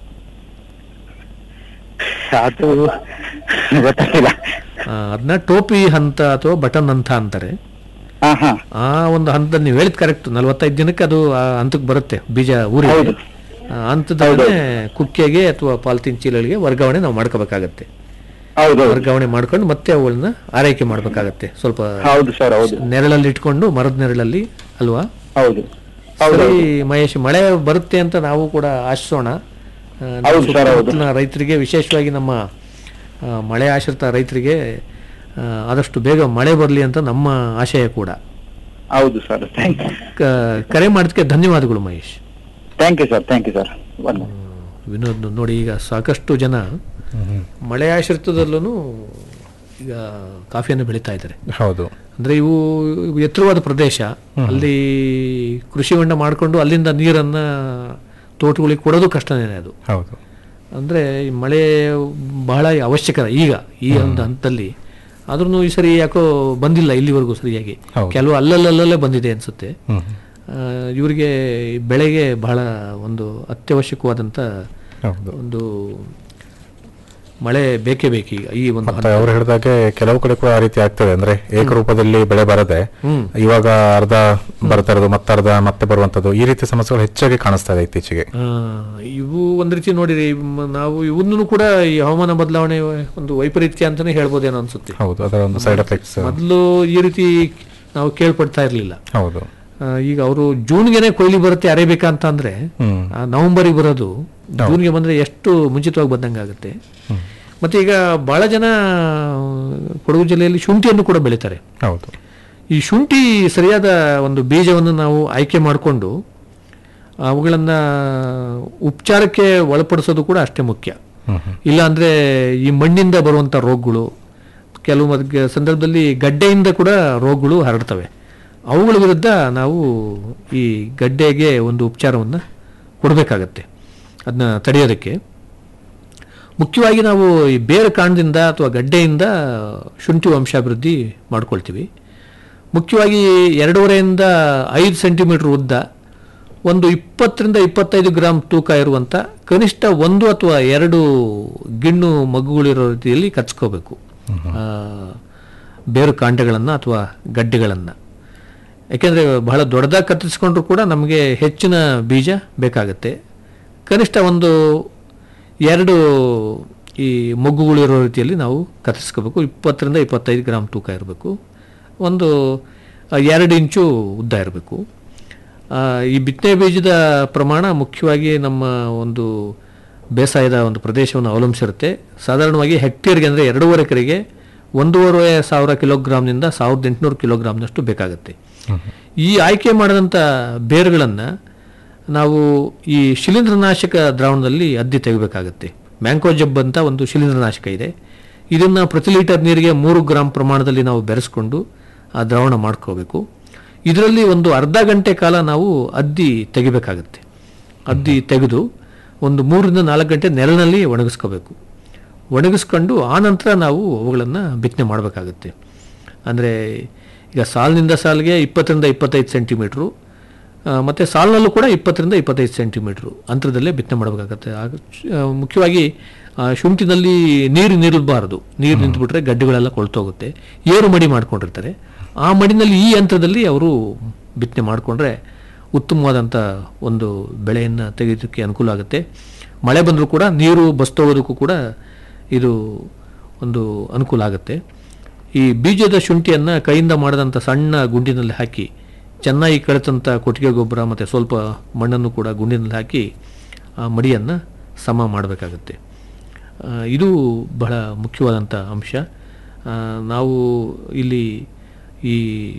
ಅದು ಗೊತ್ತಾಗಿಲ್ಲ ಆ, ಅದನ್ನ ಟೋಪಿ ಹಂತ ಅಥವಾ ಬಟನ್ ಹಂತ ಅಂತಾರೆ ಹಾ ಹಾ ಆ ಒಂದು ಹಂತದಲ್ಲಿ ನೀವು ಹೇಳಿದ್ ಕರೆಕ್ಟ್ ನಲವತ್ತೈದು ದಿನಕ್ಕೆ ಅದು ಆ ಹಂತಕ್ಕೆ ಬರುತ್ತೆ ಬೀಜ ಊರಿ ಹೌದು. ಹಂತದಲ್ಲೇ ಕುಕ್ಕೆಗೆ ಅಥವಾ ಪಾಲಿಥೀನ್ ಚೀಲಗಳಿಗೆ ವರ್ಗಾವಣೆ ನಾವು ಮಾಡ್ಕೋಬೇಕಾಗತ್ತೆ ಹೌದು ವರ್ಗಾವಣೆ ಮಾಡ್ಕೊಂಡು ಮತ್ತೆ ಅವುಗಳನ್ನ ಆರೈಕೆ ಮಾಡ್ಬೇಕಾಗತ್ತೆ ಸ್ವಲ್ಪ ಹೌದು ಸರ್ ಹೌದು ನೆರಳಲ್ಲಿ ಇಟ್ಕೊಂಡು ಮರದ ನೆರಳಲ್ಲಿ ಅಲ್ವಾ ಹೌದು ಹೌದು ಸರಿ ಮಹೇಶ್ ಮಳೆ ಬರುತ್ತೆ ಅಂತ ನಾವು ಕೂಡ ಆಶಿಸೋಣ ಆ, ನಮ್ಮ ಹೌದು ಸರ್, ಹೌದು. ಸುತ್ತಮುತ್ತಲಿನ ರೈತರಿಗೆ ವಿಶೇಷವಾಗಿ ನಮ್ಮ ಆ, ಮಳೆ ಆಶ್ರಿತ ರೈತರಿಗೆ ಆ, ಆದಷ್ಟು ಬೇಗ ಮಳೆ ಬರಲಿ ಅಂತ ನಮ್ಮ ಆಶಯ ಕೂಡ ಹೌದು ಸರ್ ಥ್ಯಾಂಕ್ ಕ- ಕರೆ ಮಾಡೋದಕ್ಕೆ ಧನ್ಯವಾದಗಳು Mahesh thank you sir thank you sir ಬನ್ನಿ ವಿನೋದ್ ನೋಡಿ ಈಗ ಸಾಕಷ್ಟು ಜನ ಮಳೆ ಆಶ್ರಿತದಲ್ಲೂ ಈಗ ಕಾಫಿಯನ್ನು ಬೆಳೀತಾ ಇದ್ದಾರೆ ಹೌದು ಅಂದ್ರೆ ಇವು ಇವು ಎತ್ತರವಾದ ಪ್ರದೇಶ ಅಲ್ಲಿ ಕೃಷಿ ಹೊಂಡ ಮಾಡಿಕೊಂಡು ಅಲ್ಲಿಂದ ನೀರನ್ನ ತೋಟಗಳಿಗೆ ಕೊಡೋದು ಕಷ್ಟನೇ ಅದು ಹೌದು ಅಂದ್ರೆ ಈ ಮಳೆ ಬಹಳ ಅವಶ್ಯಕ ಈಗ ಈ ಒಂದು ಹಂತದಲ್ಲಿ ಆದ್ರೂ ಈ ಸರಿ ಯಾಕೋ ಬಂದಿಲ್ಲ ಇಲ್ಲಿವರೆಗೂ ಸರಿಯಾಗಿ ಹೌದು. ಕೆಲವು ಅಲ್ಲಲ್ಲಲ್ಲೇ ಬಂದಿದೆ ಅನ್ಸುತ್ತೆ ಹ್ಮ್ ಆ, ಇವರಿಗೆ ಈ ಬೆಳೆಗೆ ಬಹಳ ಒಂದು ಅತ್ಯವಶ್ಯಕವಾದಂತ ಹೌದು ಒಂದು ಮಳೆ ಬೇಕೇ ಬೇಕು ಈಗ ಈ ಒಂದು ಮತ್ತೆ ಅವ್ರು ಹೇಳಿದಾಗೆ ಕೆಲವು ಕಡೆ ಕೂಡ ಆ ರೀತಿ ಆಗ್ತದೆ ಅಂದ್ರೆ ಏಕರೂಪದಲ್ಲಿ ಬೆಳೆ ಬರದೆ ಹ್ಮ್. ಇವಾಗ ಅರ್ಧ ಬರ್ತಾ ಇರೋದು ಮತ್ತರ್ಧ ಮತ್ತೆ ಬರುವಂತದ್ದು ಈ ರೀತಿ ಸಮಸ್ಯೆಗಳು ಹೆಚ್ಚಾಗಿ ಕಾಣಿಸ್ತಾ ಇದೆ ಇತ್ತೀಚೆಗೆ ಆ, ಇವು ಒಂದ್ ರೀತಿ ನೋಡಿರಿ ಮ್- ನಾವು ಇವನ್ನೂ ಕೂಡ ಈ ಹವಾಮಾನ ಬದಲಾವಣೆ ಒಂದು ವೈಪರೀತ್ಯ ಅಂತಾನೆ ಹೇಳ್ಬೋದೇನೋ ಅನ್ಸುತ್ತೆ ಹೌದು ಅದರ ಒಂದು ಸೈಡ್ ಎಫೆಕ್ಟ್ಸ್ ಮೊದಲು ಈ ರೀತಿ ನಾವು ಕೇಳ್ಪಡ್ತಾ ಇರ್ಲಿಲ್ಲ ಹೌದು ಆ, ಈಗ ಅವರು ಜೂನ್ಗೆನೆ ಕೊಯ್ಲಿ ಬರುತ್ತೆ ಅರೇಬೇಕಾ ಅಂತ ಅಂದ್ರೆ ಹ್ಮ್ ಆ, ನವೆಂಬರಿಗೆ ಬರೋದು ಜೂನ್ಗೆ ಬಂದ್ರೆ ಎಷ್ಟು ಮುಂಚಿತವಾಗಿ ಬಂದಂಗೆ ಆಗುತ್ತೆ ಮತ್ತೆ ಈಗ ಬಹಳ ಜನ ಕೊಡಗು ಜಿಲ್ಲೆಯಲ್ಲಿ ಶುಂಠಿಯನ್ನು ಕೂಡ ಬೆಳೀತಾರೆ ಹೌದು ಈ ಶುಂಠಿ ಸರಿಯಾದ ಒಂದು ಬೀಜವನ್ನು ನಾವು ಆಯ್ಕೆ ಮಾಡಿಕೊಂಡು ಅವುಗಳನ್ನು ಉಪಚಾರಕ್ಕೆ ಒಳಪಡಿಸೋದು ಕೂಡ ಅಷ್ಟೇ ಮುಖ್ಯ ಹ್ಮ್ ಹ್ಮ್. ಇಲ್ಲ ಅಂದರೆ ಈ ಮಣ್ಣಿಂದ ಬರುವಂಥ ರೋಗಗಳು ಕೆಲವು ಮದ್- ಸಂದರ್ಭದಲ್ಲಿ ಗಡ್ಡೆಯಿಂದ ಕೂಡ ರೋಗಗಳು ಹರಡ್ತವೆ ಅವುಗಳ ವಿರುದ್ಧ ನಾವು ಈ ಗಡ್ಡೆಗೆ ಒಂದು ಉಪಚಾರವನ್ನು ಕೊಡಬೇಕಾಗತ್ತೆ ಅದನ್ನ ತಡೆಯೋದಕ್ಕೆ ಮುಖ್ಯವಾಗಿ ನಾವು ಈ ಬೇರು ಕಾಂಡದಿಂದ ಅಥವಾ ಗಡ್ಡೆಯಿಂದ ಶುಂಠಿ ವಂಶಾಭಿವೃದ್ಧಿ ಮಾಡ್ಕೊಳ್ತೀವಿ ಮುಖ್ಯವಾಗಿ ಎರಡೂವರೆಯಿಂದ ಐದು ಸೆಂಟಿಮೀಟರ್ ಉದ್ದ ಒಂದು ಇಪ್ಪತ್ತರಿಂದ ಇಪ್ಪತ್ತೈದು ಗ್ರಾಮ್ ತೂಕ ಇರುವಂಥ ಕನಿಷ್ಠ ಒಂದು ಅಥವಾ ಎರಡು ಗಿಣ್ಣು ಮಗುಗಳಿರೋ ರೀತಿಯಲ್ಲಿ ಕಚ್ಕೋಬೇಕು ಆ, ಬೇರು ಕಾಂಡಗಳನ್ನು ಅಥವಾ ಗಡ್ಡೆಗಳನ್ನು ಯಾಕೆಂದರೆ ಬಹಳ ದೊಡ್ಡದಾಗಿ ಕತ್ತರಿಸ್ಕೊಂಡ್ರು ಕೂಡ ನಮಗೆ ಹೆಚ್ಚಿನ ಬೀಜ ಬೇಕಾಗುತ್ತೆ ಕನಿಷ್ಠ ಒಂದು ಎರಡು ಈ ಮೊಗ್ಗುಗಳಿರೋ ರೀತಿಯಲ್ಲಿ ನಾವು ಕತ್ತರಿಸ್ಕೋಬೇಕು ಇಪ್ಪತ್ತರಿಂದ ಇಪ್ಪತ್ತೈದು ಗ್ರಾಮ್ ತೂಕ ಇರಬೇಕು ಒಂದು ಆ, ಎರಡು ಇಂಚು ಉದ್ದ ಇರಬೇಕು ಈ ಬಿತ್ತನೆ ಬೀಜದ ಪ್ರಮಾಣ ಮುಖ್ಯವಾಗಿ ನಮ್ಮ ಒಂದು ಬೇಸಾಯದ ಒಂದು ಪ್ರದೇಶವನ್ನು ಅವಲಂಬಿಸಿರುತ್ತೆ ಸಾಧಾರಣವಾಗಿ ಹೆಕ್ಟೇರ್ಗೆ ಅಂದರೆ ಎರಡೂವರೆ ಎಕರೆಗೆ ಒಂದೂವರೆ ಸಾವಿರ ಕಿಲೋಗ್ರಾಮ್ನಿಂದ ಸಾವಿರದ ಎಂಟುನೂರು ಕಿಲೋಗ್ರಾಮ್ನಷ್ಟು ಬೇಕಾಗುತ್ತೆ ಈ ಆಯ್ಕೆ ಮಾಡಿದಂಥ ಬೇರುಗಳನ್ನು ನಾವು ಈ ಶಿಲೀಂಧ್ರನಾಶಕ ದ್ರಾವಣದಲ್ಲಿ ಅದ್ದಿ ತೆಗಿಬೇಕಾಗುತ್ತೆ ಮ್ಯಾಂಕೋಜಬ್ ಅಂತ ಒಂದು ಶಿಲೀಂಧ್ರನಾಶಕ ಇದೆ ಇದನ್ನು ಪ್ರತಿ ಲೀಟರ್ ನೀರಿಗೆ ಮೂರು ಗ್ರಾಮ್ ಪ್ರಮಾಣದಲ್ಲಿ ನಾವು ಬೆರೆಸ್ಕೊಂಡು ಆ ದ್ರಾವಣ ಮಾಡ್ಕೋಬೇಕು ಇದರಲ್ಲಿ ಒಂದು ಅರ್ಧ ಗಂಟೆ ಕಾಲ ನಾವು ಅದ್ದಿ ತೆಗಿಬೇಕಾಗುತ್ತೆ ಅದ್ದಿ ತೆಗೆದು ಒಂದು ಮೂರರಿಂದ ನಾಲ್ಕು ಗಂಟೆ ನೆರಳಿನಲ್ಲಿ ಒಣಗಿಸ್ಕೋಬೇಕು ಒಣಗಿಸ್ಕೊಂಡು ಆ ನಂತರ ನಾವು ಅವುಗಳನ್ನು ಬಿತ್ತನೆ ಮಾಡಬೇಕಾಗುತ್ತೆ ಅಂದರೆ ಈಗ ಸಾಲಿನಿಂದ ಸಾಲಿಗೆ ಇಪ್ಪತ್ತರಿಂದ ಇಪ್ಪತ್ತೈದು ಸೆಂಟಿಮೀಟ್ರು ಆ, ಮತ್ತೆ ಸಾಲಿನಲ್ಲೂ ಕೂಡ ಇಪ್ಪತ್ತರಿಂದ ಇಪ್ಪತ್ತೈದು ಸೆಂಟಿಮೀಟ್ರು ಅಂತರದಲ್ಲೇ ಬಿತ್ತನೆ ಮಾಡಬೇಕಾಗತ್ತೆ ಆಗ ಆ, ಮುಖ್ಯವಾಗಿ ಆ, ಶುಂಠಿನಲ್ಲಿ ನೀರು ನಿಲ್ಲಬಾರದು ನೀರು ನಿಂತುಬಿಟ್ರೆ ಗಡ್ಡೆಗಳೆಲ್ಲ ಕೊಳ್ತೋಗುತ್ತೆ ಏರು ಮಡಿ ಮಾಡ್ಕೊಂಡಿರ್ತಾರೆ ಆ ಮಡಿನಲ್ಲಿ ಈ ಯಂತ್ರದಲ್ಲಿ ಅವರು ಬಿತ್ತನೆ ಮಾಡಿಕೊಂಡ್ರೆ ಉತ್ತಮವಾದಂಥ ಒಂದು ಬೆಳೆಯನ್ನು ತೆಗೆಯೋದಕ್ಕೆ ಅನುಕೂಲ ಆಗುತ್ತೆ ಮಳೆ ಬಂದರೂ ಕೂಡ ನೀರು ಬಸ್ತೋಗೋದಕ್ಕೂ ಕೂಡ ಇದು ಒಂದು ಅನುಕೂಲ ಆಗುತ್ತೆ ಈ ಬೀಜದ ಶುಂಠಿಯನ್ನು ಕೈಯಿಂದ ಮಾಡಿದಂಥ ಸಣ್ಣ ಗುಂಡಿನಲ್ಲಿ ಹಾಕಿ ಚೆನ್ನಾಗಿ ಕಳೆದಂಥ ಕೊಟ್ಟಿಗೆ ಗೊಬ್ಬರ ಮತ್ತು ಸ್ವಲ್ಪ ಮಣ್ಣನ್ನು ಕೂಡ ಗುಂಡಿನಲ್ಲಿ ಹಾಕಿ ಆ ಮಡಿಯನ್ನು ಸಮ ಮಾಡಬೇಕಾಗತ್ತೆ ಆ, ಇದು ಬಹಳ ಮುಖ್ಯವಾದಂಥ ಅಂಶ ಆ, ನಾವು ಇಲ್ಲಿ ಈ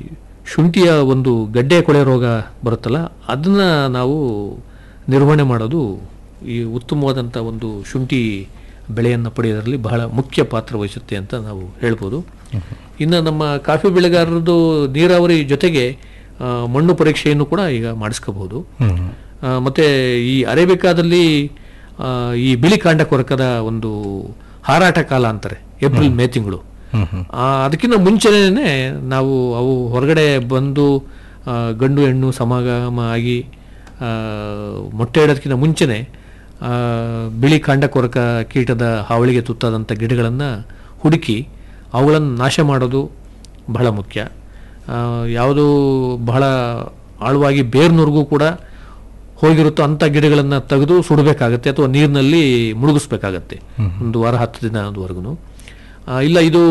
ಶುಂಠಿಯ ಒಂದು ಗಡ್ಡೆ ಕೊಳೆ ರೋಗ ಬರುತ್ತಲ್ಲ ಅದನ್ನು ನಾವು ನಿರ್ವಹಣೆ ಮಾಡೋದು ಈ ಉತ್ತಮವಾದಂಥ ಒಂದು ಶುಂಠಿ ಬೆಳೆಯನ್ನು ಪಡೆಯೋದರಲ್ಲಿ ಬಹಳ ಮುಖ್ಯ ಪಾತ್ರ ವಹಿಸುತ್ತೆ ಅಂತ ನಾವು ಹೇಳ್ಬೋದು ಇನ್ನು ನಮ್ಮ ಕಾಫಿ ಬೆಳೆಗಾರರದ್ದು ನೀರಾವರಿ ಜೊತೆಗೆ ಆ, ಮಣ್ಣು ಪರೀಕ್ಷೆಯನ್ನು ಕೂಡ ಈಗ ಮಾಡಿಸ್ಕೋಬಹುದು ಆ, ಮತ್ತೆ ಈ ಅರೇಬಿಕಾದಲ್ಲಿ ಆ, ಈ ಬಿಳಿ ಕಾಂಡ ಕೊರಕದ ಒಂದು ಹಾರಾಟ ಕಾಲ ಅಂತಾರೆ ಏಪ್ರಿಲ್ ಮೇ ತಿಂಗಳು ಆ, ಅದಕ್ಕಿಂತ ಮುಂಚೆನೇ ನಾವು ಅವು ಹೊರಗಡೆ ಬಂದು ಆ, ಗಂಡು ಹೆಣ್ಣು ಸಮಾಗಮ ಆಗಿ ಆ, ಮೊಟ್ಟೆ ಇಡೋದಕ್ಕಿಂತ ಮುಂಚೆನೆ ಆ, ಬಿಳಿ ಕಾಂಡ ಕೊರಕ ಕೀಟದ ಹಾವಳಿಗೆ ತುತ್ತಾದಂಥ ಗಿಡಗಳನ್ನು ಹುಡುಕಿ ಅವುಗಳನ್ನು ನಾಶ ಮಾಡೋದು ಬಹಳ ಮುಖ್ಯ ಆ, ಯಾವುದು ಬಹಳ ಆಳವಾಗಿ ಬೇರ್ನವರೆಗೂ ಕೂಡ ಹೋಗಿರುತ್ತೋ ಅಂಥ ಗಿಡಗಳನ್ನು ತೆಗೆದು ಸುಡಬೇಕಾಗತ್ತೆ ಅಥವಾ ನೀರಿನಲ್ಲಿ ಮುಳುಗಿಸ್ಬೇಕಾಗತ್ತೆ ಒಂದು ವಾರ ಹತ್ತು ದಿನದವರೆಗೂ ಇಲ್ಲ ಇದು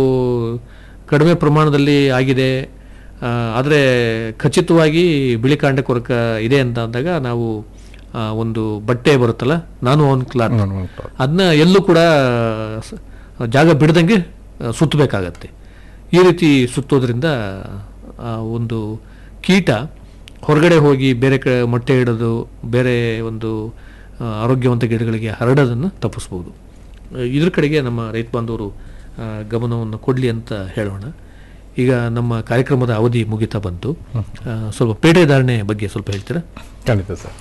ಕಡಿಮೆ ಪ್ರಮಾಣದಲ್ಲಿ ಆಗಿದೆ ಆದರೆ ಖಚಿತವಾಗಿ ಬಿಳಿ ಕಾಂಡ ಕೊರಕ ಇದೆ ಅಂತ ಅಂದಾಗ ನಾವು ಆ, ಒಂದು ಬಟ್ಟೆ ಬರುತ್ತಲ್ಲ ನಾನು ಅವನ್ ಕ್ಲಾತ್ ಅದನ್ನ ಎಲ್ಲೂ ಕೂಡ ಸ- ಜಾಗ ಬಿಡದಂಗೆ ಆ, ಸುತ್ತಬೇಕಾಗತ್ತೆ ಈ ರೀತಿ ಸುತ್ತೋದ್ರಿಂದ ಆ, ಒಂದು ಕೀಟ ಹೊರಗಡೆ ಹೋಗಿ ಬೇರೆ ಕಡೆ ಮೊಟ್ಟೆ ಇಡೋದು ಬೇರೆ ಒಂದು ಆ, ಆರೋಗ್ಯವಂತ ಗಿಡಗಳಿಗೆ ಹರಡೋದನ್ನು ತಪ್ಪಿಸ್ಬೋದು ಆ, ಇದ್ರ ಕಡೆಗೆ ನಮ್ಮ ರೈತ ಬಾಂಧವರು ಆ, ಗಮನವನ್ನು ಕೊಡಲಿ ಅಂತ ಹೇಳೋಣ ಈಗ ನಮ್ಮ ಕಾರ್ಯಕ್ರಮದ ಅವಧಿ ಮುಗಿತಾ ಬಂತು ಆ, ಸ್ವಲ್ಪ ಪೇಟೆ ಧಾರಣೆ ಬಗ್ಗೆ ಸ್ವಲ್ಪ ಹೇಳ್ತೀರಾ ಖಂಡಿತ ಸರ್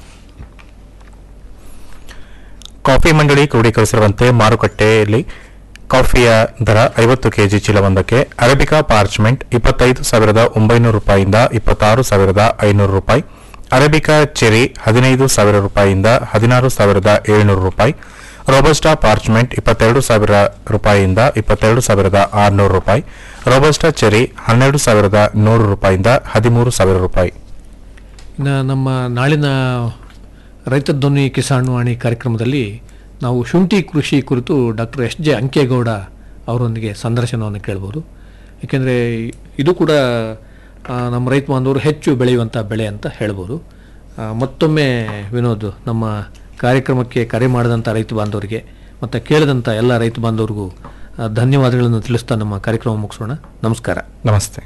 ಕಾಫಿ ಮಂಡಳಿ ಕ್ರೋಢೀಕರಿಸಿರುವಂತೆ ಮಾರುಕಟ್ಟೆಯಲ್ಲಿ ಕಾಫಿಯ ದರ ಐವತ್ತು ಕೆಜಿ ಚೀಲವೊಂದಕ್ಕೆ ಅರೇಬಿಕಾ ಪಾರ್ಚ್ಮೆಂಟ್ ಇಪ್ಪತ್ತೈದು ಸಾವಿರದ ಒಂಬೈನೂರು ರೂಪಾಯಿಯಿಂದ ಇಪ್ಪತ್ತಾರು ಸಾವಿರದ ಐನೂರು ರೂಪಾಯಿ ಅರೇಬಿಕಾ ಚೆರಿ ಹದಿನೈದು ಸಾವಿರ ರೂಪಾಯಿಯಿಂದ ಹದಿನಾರು ಸಾವಿರದ ಏಳ್ನೂರು ರೂಪಾಯಿ ರೋಬಸ್ಟಾ ಪಾರ್ಚ್ಮೆಂಟ್ ಇಪ್ಪತ್ತೆರಡು ಸಾವಿರ ರೂಪಾಯಿಯಿಂದ ಇಪ್ಪತ್ತೆರಡು ಸಾವಿರದ ಆರುನೂರು ರೂಪಾಯಿ ರೋಬಸ್ಟಾ ಚೆರಿ ಹನ್ನೆರಡು ಸಾವಿರದ ನೂರು ರೂಪಾಯಿಯಿಂದ ಹದಿಮೂರು ಸಾವಿರ ರೂಪಾಯಿ ಇನ್ನು ನಮ್ಮ ನಾಳಿನ ರೈತ ಧ್ವನಿ ಕಿಸಾನ್ ವಾಣಿ ಕಾರ್ಯಕ್ರಮದಲ್ಲಿ ನಾವು ಶುಂಠಿ ಕೃಷಿ ಕುರಿತು ಡಾಕ್ಟರ್ ಎಸ್ ಜೆ ಅಂಕೇಗೌಡ ಅವರೊಂದಿಗೆ ಸಂದರ್ಶನವನ್ನು ಕೇಳ್ಬೋದು ಏಕೆಂದರೆ ಇದು ಕೂಡ ಆ, ನಮ್ಮ ರೈತ ಬಾಂಧವರು ಹೆಚ್ಚು ಬೆಳೆಯುವಂಥ ಬೆಳೆ ಅಂತ ಹೇಳ್ಬೋದು ಆ, ಮತ್ತೊಮ್ಮೆ ವಿನೋದ್ ನಮ್ಮ ಕಾರ್ಯಕ್ರಮಕ್ಕೆ ಕರೆ ಮಾಡಿದಂಥ ರೈತ ಬಾಂಧವರಿಗೆ ಮತ್ತು ಕೇಳಿದಂಥ ಎಲ್ಲ ರೈತ ಬಾಂಧವರಿಗೂ ಆ, ಧನ್ಯವಾದಗಳನ್ನು ತಿಳಿಸ್ತಾ ನಮ್ಮ ಕಾರ್ಯಕ್ರಮ ಮುಗಿಸೋಣ ನಮಸ್ಕಾರ ನಮಸ್ತೆ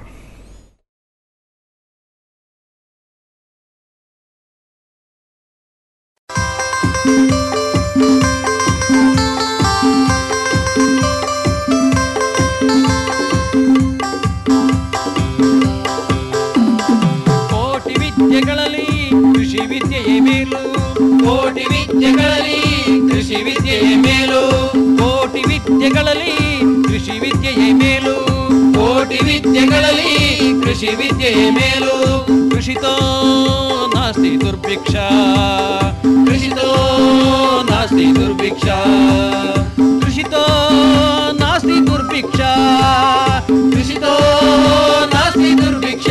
ಕೋಟಿ ವಿದ್ಯೆಗಳಲ್ಲಿ ಕೃಷಿ ವಿದ್ಯೆಯೇ ಮೇಲು ಕೋಟಿ ವಿದ್ಯೆಗಳಲ್ಲಿ ಕೃಷಿ ವಿದ್ಯೆಯೇ ಮೇಲು ಕೋಟಿ ವಿದ್ಯೆಗಳಲ್ಲಿ ಕೃಷಿ ವಿದ್ಯೆಯೇ ಮೇಲು ಕೋಟಿ ವಿದ್ಯೆಗಳಲ್ಲಿ ಕೃಷಿ ವಿದ್ಯೆಯೇ ಮೇಲು ಕೃಷಿತೋ ನಾಸ್ತಿ ದುರ್ಭಿಕ್ಷ ಕೃಷಿತೋ ನಾಸ್ತಿ ದುರ್ಭಿಕ್ಷ ಕೃಷಿತೋ ನಾಸ್ತಿ ದುರ್ಭಿಕ್ಷ ಕೃಷಿತೋ ನಾಸ್ತಿ ದುರ್ಭಿಕ್ಷ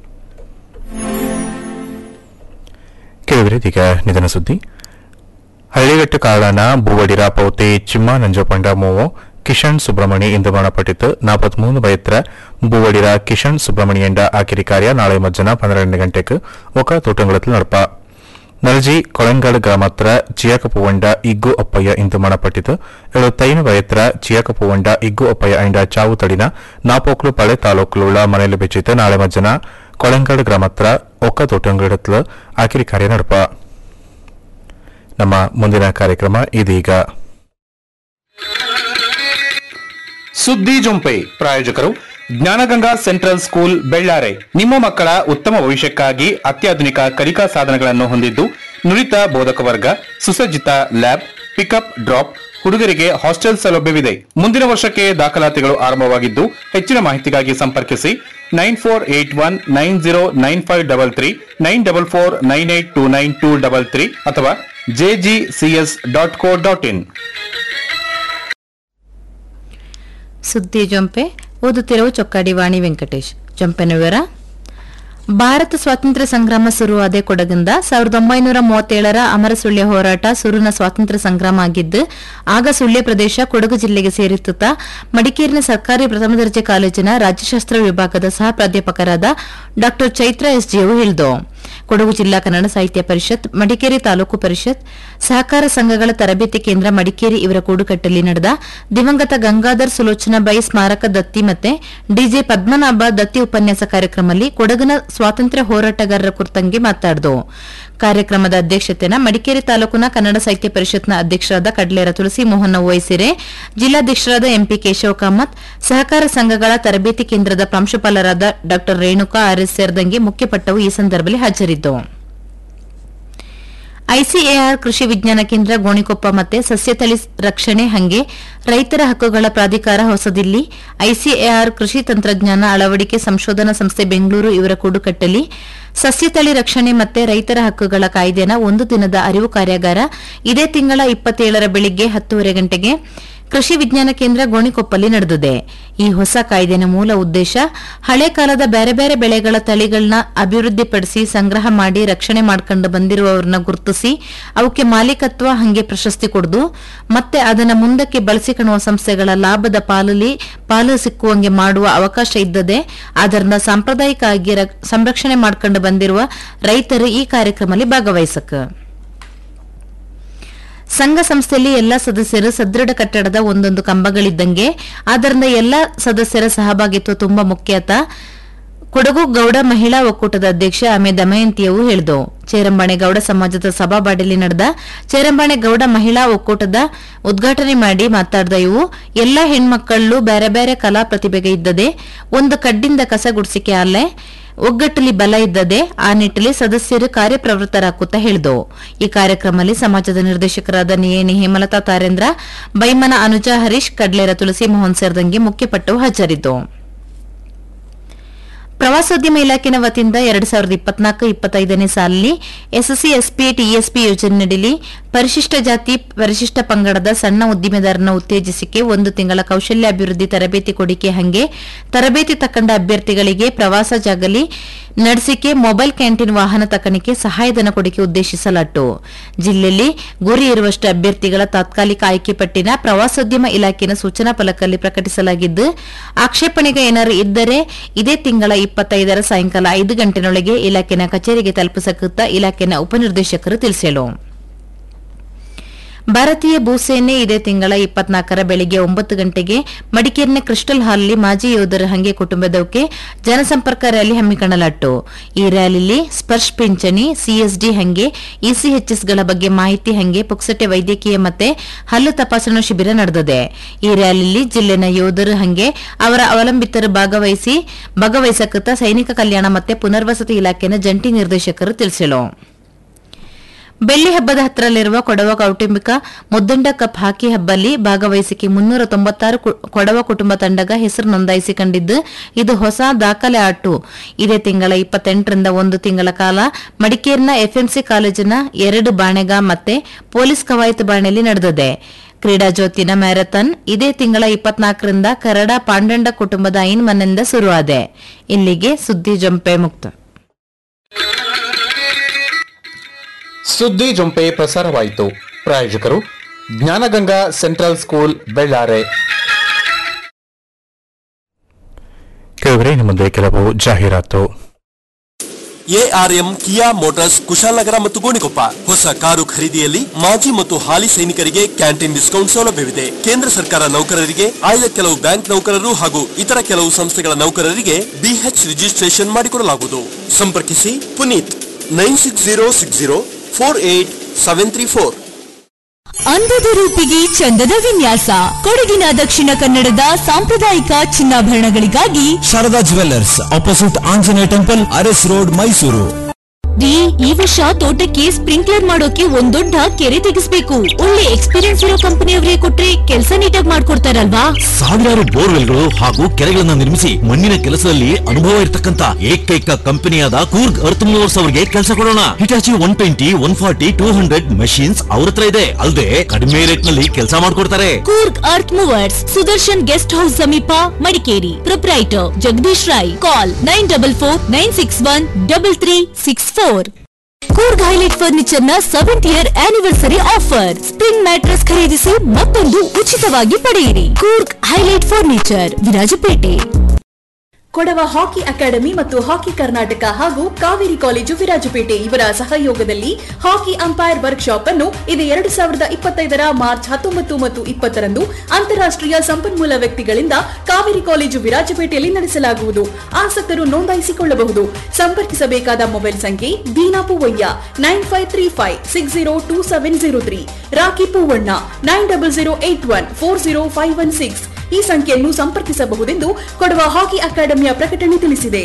ಕೇಳಿದ್ರೆ ಇದೀಗ ನಿಧನ ಸುದ್ದಿ ಹಳ್ಳಿಗಟ್ಟು ಕಾಳನ ಬೂವಡಿರ ಪೌತೆ ಚಿಮ್ಮ ನಂಜಪಂಡ ಮೂವು ಕಿಶನ್ ಸುಬ್ರಹ್ಮಣಿ ಇಂದು ಮರಣಪಟ್ಟಿತು ನಾಪತ್ಮೂರು ಬಯತ್ರ ಬೂವಡಿರ ಕಿಶನ್ ಸುಬ್ರಹ್ಮಣಿ ಎಂಡ ಆಕಿರಿ ಕಾರ್ಯ ನಾಳೆ ಮಧ್ಯಾಹ್ನ ಪನ್ನೆರಡು ಗಂಟೆಗೆ ಒಕ ತೋಟಂಗಳത്തിൽ ನಡಪ ನಲ್ಜಿ ಕೊಳಂಗಾಡ್ ಗ್ರಾಮತ್ರ ಚಿಯಾಕಪುವಂಡ ಇಗ್ಗು ಅಪ್ಪಯ್ಯ ಇಂದು ಮರಣಪಟ್ಟಿತು ಎಳುತ್ತೈನು ವಯತ್ರ ಚಿಯಾಕಪುವಂಡ ಇಗ್ಗು ಅಪ್ಪಯ್ಯ ಎಂಡ ಚಾವು ತಡಿನ ನಾಪೋಕ್ಲು ಪಳೆ ತಾಲೂಕುಳುಳ್ಳ ಮನೆಯಲ್ಲಿ ಬೆಚ್ಚಿತು ನಾಳೆ ಮಧ್ಯಾಹ್ನ ಕೊಳಂಗಾಡ್ ಗ್ರಾಮತ್ರ ಒಕ್ಕ ತೋಟಂಗಳത്തിൽ ಆಕಿರಿ ಕಾರ್ಯ ನಡಪ ನಮ್ಮ ಮುಂದಿನ ಕಾರ್ಯಕ್ರಮ ಇದೀಗ ಸುದ್ದಿ ಜೊಂಪೆ ಪ್ರಾಯೋಜಕರು ಜ್ಞಾನಗಂಗಾ ಸೆಂಟ್ರಲ್ ಸ್ಕೂಲ್ ಬೆಳ್ಳಾರೆ ನಿಮ್ಮ ಮಕ್ಕಳ ಉತ್ತಮ ಭವಿಷ್ಯಕ್ಕಾಗಿ ಅತ್ಯಾಧುನಿಕ ಕಲಿಕಾ ಸಾಧನಗಳನ್ನು ಹೊಂದಿದ್ದು ನುರಿತ ಬೋಧಕ ವರ್ಗ ಸುಸಜ್ಜಿತ ಲ್ಯಾಬ್ ಪಿಕಪ್ ಡ್ರಾಪ್ ಹುಡುಗರಿಗೆ ಹಾಸ್ಟೆಲ್ ಸೌಲಭ್ಯವಿದೆ ಮುಂದಿನ ವರ್ಷಕ್ಕೆ ದಾಖಲಾತಿಗಳು ಆರಂಭವಾಗಿದ್ದು ಹೆಚ್ಚಿನ ಮಾಹಿತಿಗಾಗಿ ಸಂಪರ್ಕಿಸಿ nine four eight one nine zero nine five double three nine double four nine eight two nine two double three ಅಥವಾ JGCS dot co dot in ಸುದ್ದಿ ಜೊಂಪೆ ಓದುತ್ತಿರುವ ಚೊಕ್ಕಾಡಿ ವಾಣಿ ವೆಂಕಟೇಶ್ ಜೊಂಪೆನ ವಿವರ ಭಾರತ ಸ್ವಾತಂತ್ರ್ಯ ಸಂಗ್ರಾಮ ಶುರುವಾದ ಕೊಡಗಿಂದ ಸಾವಿರದ ಒಂಬೈನೂರ ಮೂವತ್ತೇಳರ ಅಮರ ಸುಳ್ಯ ಹೋರಾಟ ಸುರುನ ಸ್ವಾತಂತ್ರ್ಯ ಸಂಗ್ರಾಮ ಆಗಿದ್ದು ಆಗ ಸುಳ್ಯ ಪ್ರದೇಶ ಕೊಡಗು ಜಿಲ್ಲೆಗೆ ಸೇರಿಸುತ್ತ ಮಡಿಕೇರಿನ ಸರ್ಕಾರಿ ಪ್ರಥಮ ದರ್ಜೆ ಕಾಲೇಜಿನ ರಾಜ್ಯಶಾಸ್ತ್ರ ವಿಭಾಗದ ಸಹ ಪ್ರಾಧ್ಯಾಪಕರಾದ ಡಾ ಚೈತ್ರ ಎಸ್ ಜಿಯು ಹೇಳಿದು ಕೊಡಗು ಜಿಲ್ಲಾ ಕನ್ನಡ ಸಾಹಿತ್ಯ ಪರಿಷತ್ ಮಡಿಕೇರಿ ತಾಲೂಕು ಪರಿಷತ್ ಸಹಕಾರ ಸಂಘಗಳ ತರಬೇತಿ ಕೇಂದ್ರ ಮಡಿಕೇರಿ ಇವರ ಕೂಡುಕಟ್ಟಲ್ಲಿ ನಡೆದ ದಿವಂಗತ ಗಂಗಾಧರ್ ಸುಲೋಚನಾ ಬೈ ಸ್ಮಾರಕ ದತ್ತಿ ಮತ್ತೆ ಡಿಜೆ ಪದ್ಮನಾಭ ದತ್ತಿ ಉಪನ್ಯಾಸ ಕಾರ್ಯಕ್ರಮದಲ್ಲಿ ಕೊಡಗಿನ ಸ್ವಾತಂತ್ರ್ಯ ಹೋರಾಟಗಾರರ ಕುರಿತಂಗೆ ಮಾತಾಡಿದು ಕಾರ್ಯಕ್ರಮದ ಅಧ್ಯಕ್ಷತೆನ ಮಡಿಕೇರಿ ತಾಲೂಕಿನ ಕನ್ನಡ ಸಾಹಿತ್ಯ ಪರಿಷತ್ನ ಅಧ್ಯಕ್ಷರಾದ ಕಡ್ಲೇರ ತುಳಸಿ ಮೋಹನ್ ವಹಿಸಿರೆ ಜಿಲ್ಲಾಧ್ಯಕ್ಷರಾದ ಎಂಪಿ ಕೇಶವ ಕಾಮತ್ ಸಹಕಾರ ಸಂಘಗಳ ತರಬೇತಿ ಕೇಂದ್ರದ ಪ್ರಾಂಶುಪಾಲರಾದ ಡಾ ರೇಣುಕಾ ಆರ್ಎಸ್ ಸೇರಿದಂಗೆ ಮುಖ್ಯಪಟ್ಟವು ಈ ಸಂದರ್ಭದಲ್ಲಿ ಹಾಜರಿದ್ದು ಐಸಿಎಆರ್ ಕೃಷಿ ವಿಜ್ಞಾನ ಕೇಂದ್ರ ಗೋಣಿಕೊಪ್ಪ ಮತ್ತೆ ಸಸ್ಯತಳಿ ರಕ್ಷಣೆ ಹಂಗೆ ರೈತರ ಹಕ್ಕುಗಳ ಪ್ರಾಧಿಕಾರ ಹೊಸದಿಲ್ಲಿ ಐಸಿಎಆರ್ ಕೃಷಿ ತಂತ್ರಜ್ಞಾನ ಅಳವಡಿಕೆ ಸಂಶೋಧನಾ ಸಂಸ್ಥೆ ಬೆಂಗಳೂರು ಇವರ ಕೂಡುಕಟ್ಟಲ್ಲಿ ಸಸ್ಯತಳಿ ರಕ್ಷಣೆ ಮತ್ತೆ ರೈತರ ಹಕ್ಕುಗಳ ಕಾಯ್ದೆನ ಒಂದು ದಿನದ ಅರಿವು ಕಾರ್ಯಾಗಾರ ಇದೇ ತಿಂಗಳ ಇಪ್ಪತ್ತೇಳರ ಬೆಳಿಗ್ಗೆ ಹತ್ತೂವರೆ ಗಂಟೆಗೆ ಕೃಷಿ ವಿಜ್ಞಾನ ಕೇಂದ್ರ ಗೋಣಿಕೊಪ್ಪಲ್ಲಿ ನಡೆದಿದೆ ಈ ಹೊಸ ಕಾಯ್ದೆನ ಮೂಲ ಉದ್ದೇಶ ಹಳೆ ಕಾಲದ ಬೇರೆ ಬೇರೆ ಬೆಳೆಗಳ ತಳಿಗಳನ್ನ ಅಭಿವೃದ್ಧಿಪಡಿಸಿ ಸಂಗ್ರಹ ಮಾಡಿ ರಕ್ಷಣೆ ಮಾಡ್ಕೊಂಡು ಬಂದಿರುವವರನ್ನ ಗುರುತಿಸಿ ಅವಕ್ಕೆ ಮಾಲೀಕತ್ವ ಹಂಗೆ ಪ್ರಶಸ್ತಿ ಕೊಡುದು ಮತ್ತೆ ಅದನ್ನ ಮುಂದಕ್ಕೆ ಬಳಸಿಕೊಳ್ಳುವ ಸಂಸ್ಥೆಗಳ ಲಾಭದ ಪಾಲಲ್ಲಿ ಪಾಲು ಸಿಕ್ಕುವಂಗೆ ಮಾಡುವ ಅವಕಾಶ ಇದ್ದದೆ ಅದರಿಂದ ಸಾಂಪ್ರದಾಯಿಕ ಆಗಿ ರ- ಸಂರಕ್ಷಣೆ ಮಾಡ್ಕೊಂಡು ಬಂದಿರುವ ರೈತರು ಈ ಕಾರ್ಯಕ್ರಮದಲ್ಲಿ ಭಾಗವಹಿಸಕ ಸಂಘ ಸಂಸ್ಥೆಯಲ್ಲಿ ಎಲ್ಲಾ ಸದಸ್ಯರು ಸದೃಢ ಕಟ್ಟಡದ ಒಂದೊಂದು ಕಂಬಗಳಿದ್ದಂಗೆ ಆದ್ದರಿಂದ ಎಲ್ಲಾ ಸದಸ್ಯರ ಸಹಭಾಗಿತ್ವ ತುಂಬಾ ಮುಖ್ಯತ ಕೊಡಗು ಗೌಡ ಮಹಿಳಾ ಒಕ್ಕೂಟದ ಅಧ್ಯಕ್ಷ ಆಮೆ ದಮಯಂತಿಯವು ಹೇಳಿದು ಚೇರಂಬಾಣೆ ಗೌಡ ಸಮಾಜದ ಸಭಾಬಾಡಿಯಲ್ಲಿ ನಡೆದ ಚೇರಂಬಾಣೆ ಗೌಡ ಮಹಿಳಾ ಒಕ್ಕೂಟದ ಉದ್ಘಾಟನೆ ಮಾಡಿ ಮಾತಾಡಿದ ಇವು ಎಲ್ಲಾ ಹೆಣ್ಮಕ್ಕಳು ಬೇರೆ ಬೇರೆ ಕಲಾ ಪ್ರತಿಭೆಗೆ ಇದ್ದದೆ ಒಂದು ಕಡ್ಡಿಂದ ಕಸ ಗುಡಿಸಿಕೆ ಅಲ್ಲೇ ಒಗ್ಗಟ್ಟಲಿ ಬಲ ಇದ್ದದೆ ಆ ನಿಟ್ಟಲ್ಲಿ ಸದಸ್ಯರು ಕಾರ್ಯಪ್ರವೃತ್ತರಾಗುತ್ತಾ ಹೇಳಿದವು ಈ ಕಾರ್ಯಕ್ರಮದಲ್ಲಿ ಸಮಾಜದ ನಿರ್ದೇಶಕರಾದ ನಿಯೇನಿ ಹೇಮಲತಾ ತಾರೇಂದ್ರ ಬೈಮನ ಅನುಜಾ ಹರೀಶ್ ಕಡ್ಲೇರ ತುಳಸಿ ಮೋಹನ್ ಸೇರಿದಂಗೆ ಮುಖ್ಯಪಟ್ಟವು ಹಾಜರಿದ್ದವು ಪ್ರವಾಸೋದ್ಯಮ ಇಲಾಖೆನ ವತಿಯಿಂದ ಎರಡ್ ಸಾವಿರದ ಇಪ್ಪತ್ನಾಲ್ಕು ಇಪ್ಪತ್ತೈದನೇ ಸಾಲಿನಲ್ಲಿ ಎಸ್ಎಸ್ಸಿ ಎಸ್ಪಿ ಟಿಎಸ್ಪಿ ಯೋಜನೆಯಡಿಲಿ ಪರಿಶಿಷ್ಟ ಜಾತಿ ಪರಿಶಿಷ್ಟ ಪಂಗಡದ ಸಣ್ಣ ಉದ್ದಿಮೆದಾರನ ಉತ್ತೇಜಿಸಿಕೆ ಒಂದು ತಿಂಗಳ ಕೌಶಲ್ಯ ಅಭಿವೃದ್ಧಿ ತರಬೇತಿ ಕೊಡಿಕೆ ಹಂಗೆ ತರಬೇತಿ ತಕ್ಕಂಡ ಅಭ್ಯರ್ಥಿಗಳಿಗೆ ಪ್ರವಾಸ ಜಾಗಲಿ ನಡೆಸಿಕೆ ಮೊಬೈಲ್ ಕ್ಯಾಂಟೀನ್ ವಾಹನ ತಕ್ಕಣಿಕೆ ಸಹಾಯಧನ ಕೊಡಿಕೆ ಉದ್ದೇಶಿಸಲಾಟ್ಟು ಜಿಲ್ಲೆಯಲ್ಲಿ ಗುರಿ ಇರುವಷ್ಟು ಅಭ್ಯರ್ಥಿಗಳ ತಾತ್ಕಾಲಿಕ ಆಯ್ಕೆ ಪಟ್ಟಿನ ಪ್ರವಾಸೋದ್ಯಮ ಇಲಾಖೆನ ಸೂಚನಾ ಫಲಕದಲ್ಲಿ ಪ್ರಕಟಿಸಲಾಗಿದ್ದು ಆಕ್ಷೇಪಣೆಗೆ ಏನಾರು ಇದ್ದರೆ ಇದೇ ತಿಂಗಳ ಇಪ್ಪತ್ತೈದರ ಸಾಯಂಕಾಲ ಐದು ಗಂಟೆನೊಳಗೆ ಇಲಾಖೆನ ಕಚೇರಿಗೆ ತಲುಪಿಸಕುತ್ತ ಇಲಾಖೆನ ಉಪನಿರ್ದೇಶಕರು ತಿಳಿಸಿದರು ಭಾರತೀಯ ಭೂಸೇನೆ ಇದೇ ತಿಂಗಳ ಇಪ್ಪತ್ನಾಲ್ಕರ ಬೆಳಿಗ್ಗೆ ಒಂಬತ್ತು ಗಂಟೆಗೆ ಮಡಿಕೇರಿನ ಕ್ರಿಸ್ಟಲ್ ಹಾಲ್ನಲ್ಲಿ ಮಾಜಿ ಯೋಧರ ಹಂಗೆ ಕುಟುಂಬದವಕ್ಕೆ ಜನಸಂಪರ್ಕ ರ್ಯಾಲಿ ಹಮ್ಮಿಕೊಳ್ಳಲಾಟ್ಟು ಈ ರ್ಯಾಲಿಯಲ್ಲಿ ಸ್ಪರ್ಶ್ ಪಿಂಚಣಿ ಸಿಎಸ್ಡಿ ಹಂಗೆ ಇಸಿಎಚ್ಎಸ್ಗಳ ಬಗ್ಗೆ ಮಾಹಿತಿ ಹಂಗೆ ಪುಕ್ಸಟೆ ವೈದ್ಯಕೀಯ ಮತ್ತೆ ಹಲ್ಲು ತಪಾಸಣಾ ಶಿಬಿರ ನಡೆದಿದೆ ಈ ರ್ಯಾಲಿಯಲ್ಲಿ ಜಿಲ್ಲೆನ ಯೋಧರು ಹಂಗೆ ಅವರ ಅವಲಂಬಿತರು ಭಾಗವಹಿಸಿ ಭಾಗವಹಿಸಕತ್ತ ಸೈನಿಕ ಕಲ್ಯಾಣ ಮತ್ತೆ ಪುನರ್ವಸತಿ ಇಲಾಖೆನ ಜಂಟಿ ನಿರ್ದೇಶಕರು ತಿಳಿಸಿದರು ಬೆಳ್ಳಿ ಹಬ್ಬದ ಹತ್ತಿರಲ್ಲಿರುವ ಕೊಡವ ಕೌಟುಂಬಿಕ ಮುದ್ದಂಡ ಕಪ್ ಹಾಕಿ ಹಬ್ಬಲ್ಲಿ ಭಾಗವಹಿಸಿಕೆ ಮುನ್ನೂರ ತೊಂಬತ್ತಾರು ಕು- ಕೊಡವ ಕುಟುಂಬ ತಂಡಗ ಹೆಸರು ನೋಂದಾಯಿಸಿಕೊಂಡಿದ್ದು ಇದು ಹೊಸ ದಾಖಲೆ ಆಟು ಇದೇ ತಿಂಗಳ ಇಪ್ಪತ್ತೆಂಟರಿಂದ ಒಂದು ತಿಂಗಳ ಕಾಲ ಮಡಿಕೇರಿನ ಎಫ್ಎಂಸಿ ಕಾಲೇಜಿನ ಎರಡು ಬಾಣೆಗ ಮತ್ತೆ ಪೊಲೀಸ್ ಕವಾಯತು ಬಾಣೆಯಲ್ಲಿ ನಡೆದಿದೆ ಕ್ರೀಡಾ ಜ್ಯೋತಿನ ಮ್ಯಾರಥಾನ್ ಇದೇ ತಿಂಗಳ ಇಪ್ಪತ್ನಾಲ್ಕರಿಂದ ಕರಡ ಪಾಂಡಂಡ ಕುಟುಂಬದ ಐನ್ ಮನೆಯಿಂದ ಶುರುವಾದೆ ಇಲ್ಲಿಗೆ ಸುದ್ದಿ ಜಂಪೆ ಮುಕ್ತ ಸುದ್ದಿ ಜೊಂಪೆ ಪ್ರಸಾರವಾಯಿತು ಪ್ರಾಯೋಜಕರು ಜ್ಞಾನಗಂಗಾ ಸೆಂಟ್ರಲ್ ಸ್ಕೂಲ್ ಬೆಳ್ಳಾರೆ ಕೆಲವರೇ ನಿಮ್ಮ ಮುಂದೆ ಕೆಲವು ಜಾಹೀರಾತು ಎಆರ್ಎಂ ಕಿಯಾ ಮೋಟಾರ್ಸ್ ಕುಶಾಲನಗರ ಮತ್ತು ಗೋಣಿಕೊಪ್ಪ ಹೊಸ ಕಾರು ಖರೀದಿಯಲ್ಲಿ ಮಾಜಿ ಮತ್ತು ಹಾಲಿ ಸೈನಿಕರಿಗೆ ಕ್ಯಾಂಟೀನ್ ಡಿಸ್ಕೌಂಟ್ ಸೌಲಭ್ಯವಿದೆ ಕೇಂದ್ರ ಸರ್ಕಾರ ನೌಕರರಿಗೆ ಆಯ್ದ ಕೆಲವು ಬ್ಯಾಂಕ್ ನೌಕರರು ಹಾಗೂ ಇತರ ಕೆಲವು ಸಂಸ್ಥೆಗಳ ನೌಕರರಿಗೆ ಬಿಎಚ್ ರಿಜಿಸ್ಟ್ರೇಷನ್ ಮಾಡಿಕೊಡಲಾಗುವುದು ಸಂಪರ್ಕಿಸಿ Puneeth nine six zero six zero four eight seven three four ಅಂದದ ರೂಪಿಗೆ ಚಂದದ ವಿನ್ಯಾಸ ಕೊಡಗಿನ ದಕ್ಷಿಣ ಕನ್ನಡದ ಸಾಂಪ್ರದಾಯಿಕ ಚಿನ್ನಾಭರಣಗಳಿಗಾಗಿ Sharada jewellers opposite Anjaneya temple Aras road Mysore ರೀ ಈ ವರ್ಷ ತೋಟಕ್ಕೆ ಸ್ಪ್ರಿಂಕ್ಲರ್ ಮಾಡೋಕೆ ಒಂದ್ ದೊಡ್ಡ ಕೆರೆ ತೆಗಿಸ್ಬೇಕು ಒಳ್ಳೆ ಎಕ್ಸ್ಪೀರಿಯನ್ಸ್ ಇರೋ ಕಂಪನಿಯವರೇ ಕೊಟ್ರೆ ಕೆಲಸ ನೀಟಾಗಿ ಮಾಡ್ಕೊಡ್ತಾರಲ್ವಾ ಸಾವಿರಾರು ಬೋರ್ವೆಲ್ಗಳು ಹಾಗೂ ಕೆರೆಗಳನ್ನ ನಿರ್ಮಿಸಿ ಮಣ್ಣಿನ ಕೆಲಸದಲ್ಲಿ ಅನುಭವ ಇರತಕ್ಕಂತ ಏಕೈಕ ಕಂಪನಿಯಾದ ಕೂರ್ಗ್ ಅರ್ತ್ ಮೂವರ್ಸ್ ಅವರಿಗೆ ಕೆಲಸ ಕೊಡೋಣ Hitachi one twenty one forty two hundred machines ಅವ್ರ ಹತ್ರ ಇದೆ ಅಲ್ಲದೆ ಕಡಿಮೆ ರೇಟ್ ನಲ್ಲಿ ಕೆಲಸ ಮಾಡ್ಕೊಡ್ತಾರೆ Coorg earth movers Sudarshan guest house ಸಮೀಪ Madikeri proprietor Jagadish Rai call nine double four nine six one double three six four Coorg highlight furniture ನ seventh year anniversary offer spring mattress ಖರೀದಿಸಿ ಮತ್ತೊಂದು ಉಚಿತವಾಗಿ ಪಡೆಯಿರಿ Coorg highlight furniture Virajpet Kodava hockey academy ಮತ್ತು ಹಾಕಿ ಕರ್ನಾಟಕ ಹಾಗೂ ಕಾವೇರಿ ಕಾಲೇಜು ವಿರಾಜಪೇಟೆ ಇವರ ಸಹಯೋಗದಲ್ಲಿ ಹಾಕಿ ಅಂಪೈರ್ ವರ್ಕ್ಶಾಪ್ ಅನ್ನು ಇದು ಎರಡು ಸಾವಿರದ ಇಪ್ಪತ್ತೈದರ ಮಾರ್ಚ್ ಹತ್ತೊಂಬತ್ತು ಮತ್ತು ಇಪ್ಪತ್ತರಂದು ಅಂತಾರಾಷ್ಟ್ರೀಯ ಸಂಪನ್ಮೂಲ ವ್ಯಕ್ತಿಗಳಿಂದ ಕಾವೇರಿ ಕಾಲೇಜು ವಿರಾಜಪೇಟೆಯಲ್ಲಿ ನಡೆಸಲಾಗುವುದು ಆಸಕ್ತರು ನೋಂದಾಯಿಸಿಕೊಳ್ಳಬಹುದು ಸಂಪರ್ಕಿಸಬೇಕಾದ ಮೊಬೈಲ್ ಸಂಖ್ಯೆ Deena Poovaiah nine five three five six zero two seven zero three Rocky Poovanna nine double zero eight one four zero five one six ಈ ಸಂಖ್ಯೆಯನ್ನು ಸಂಪರ್ಕಿಸಬಹುದೆಂದು ಕೊಡವ ಹಾಕಿ ಅಕಾಡೆಮಿಯ ಪ್ರಕಟಣೆ ತಿಳಿಸಿದೆ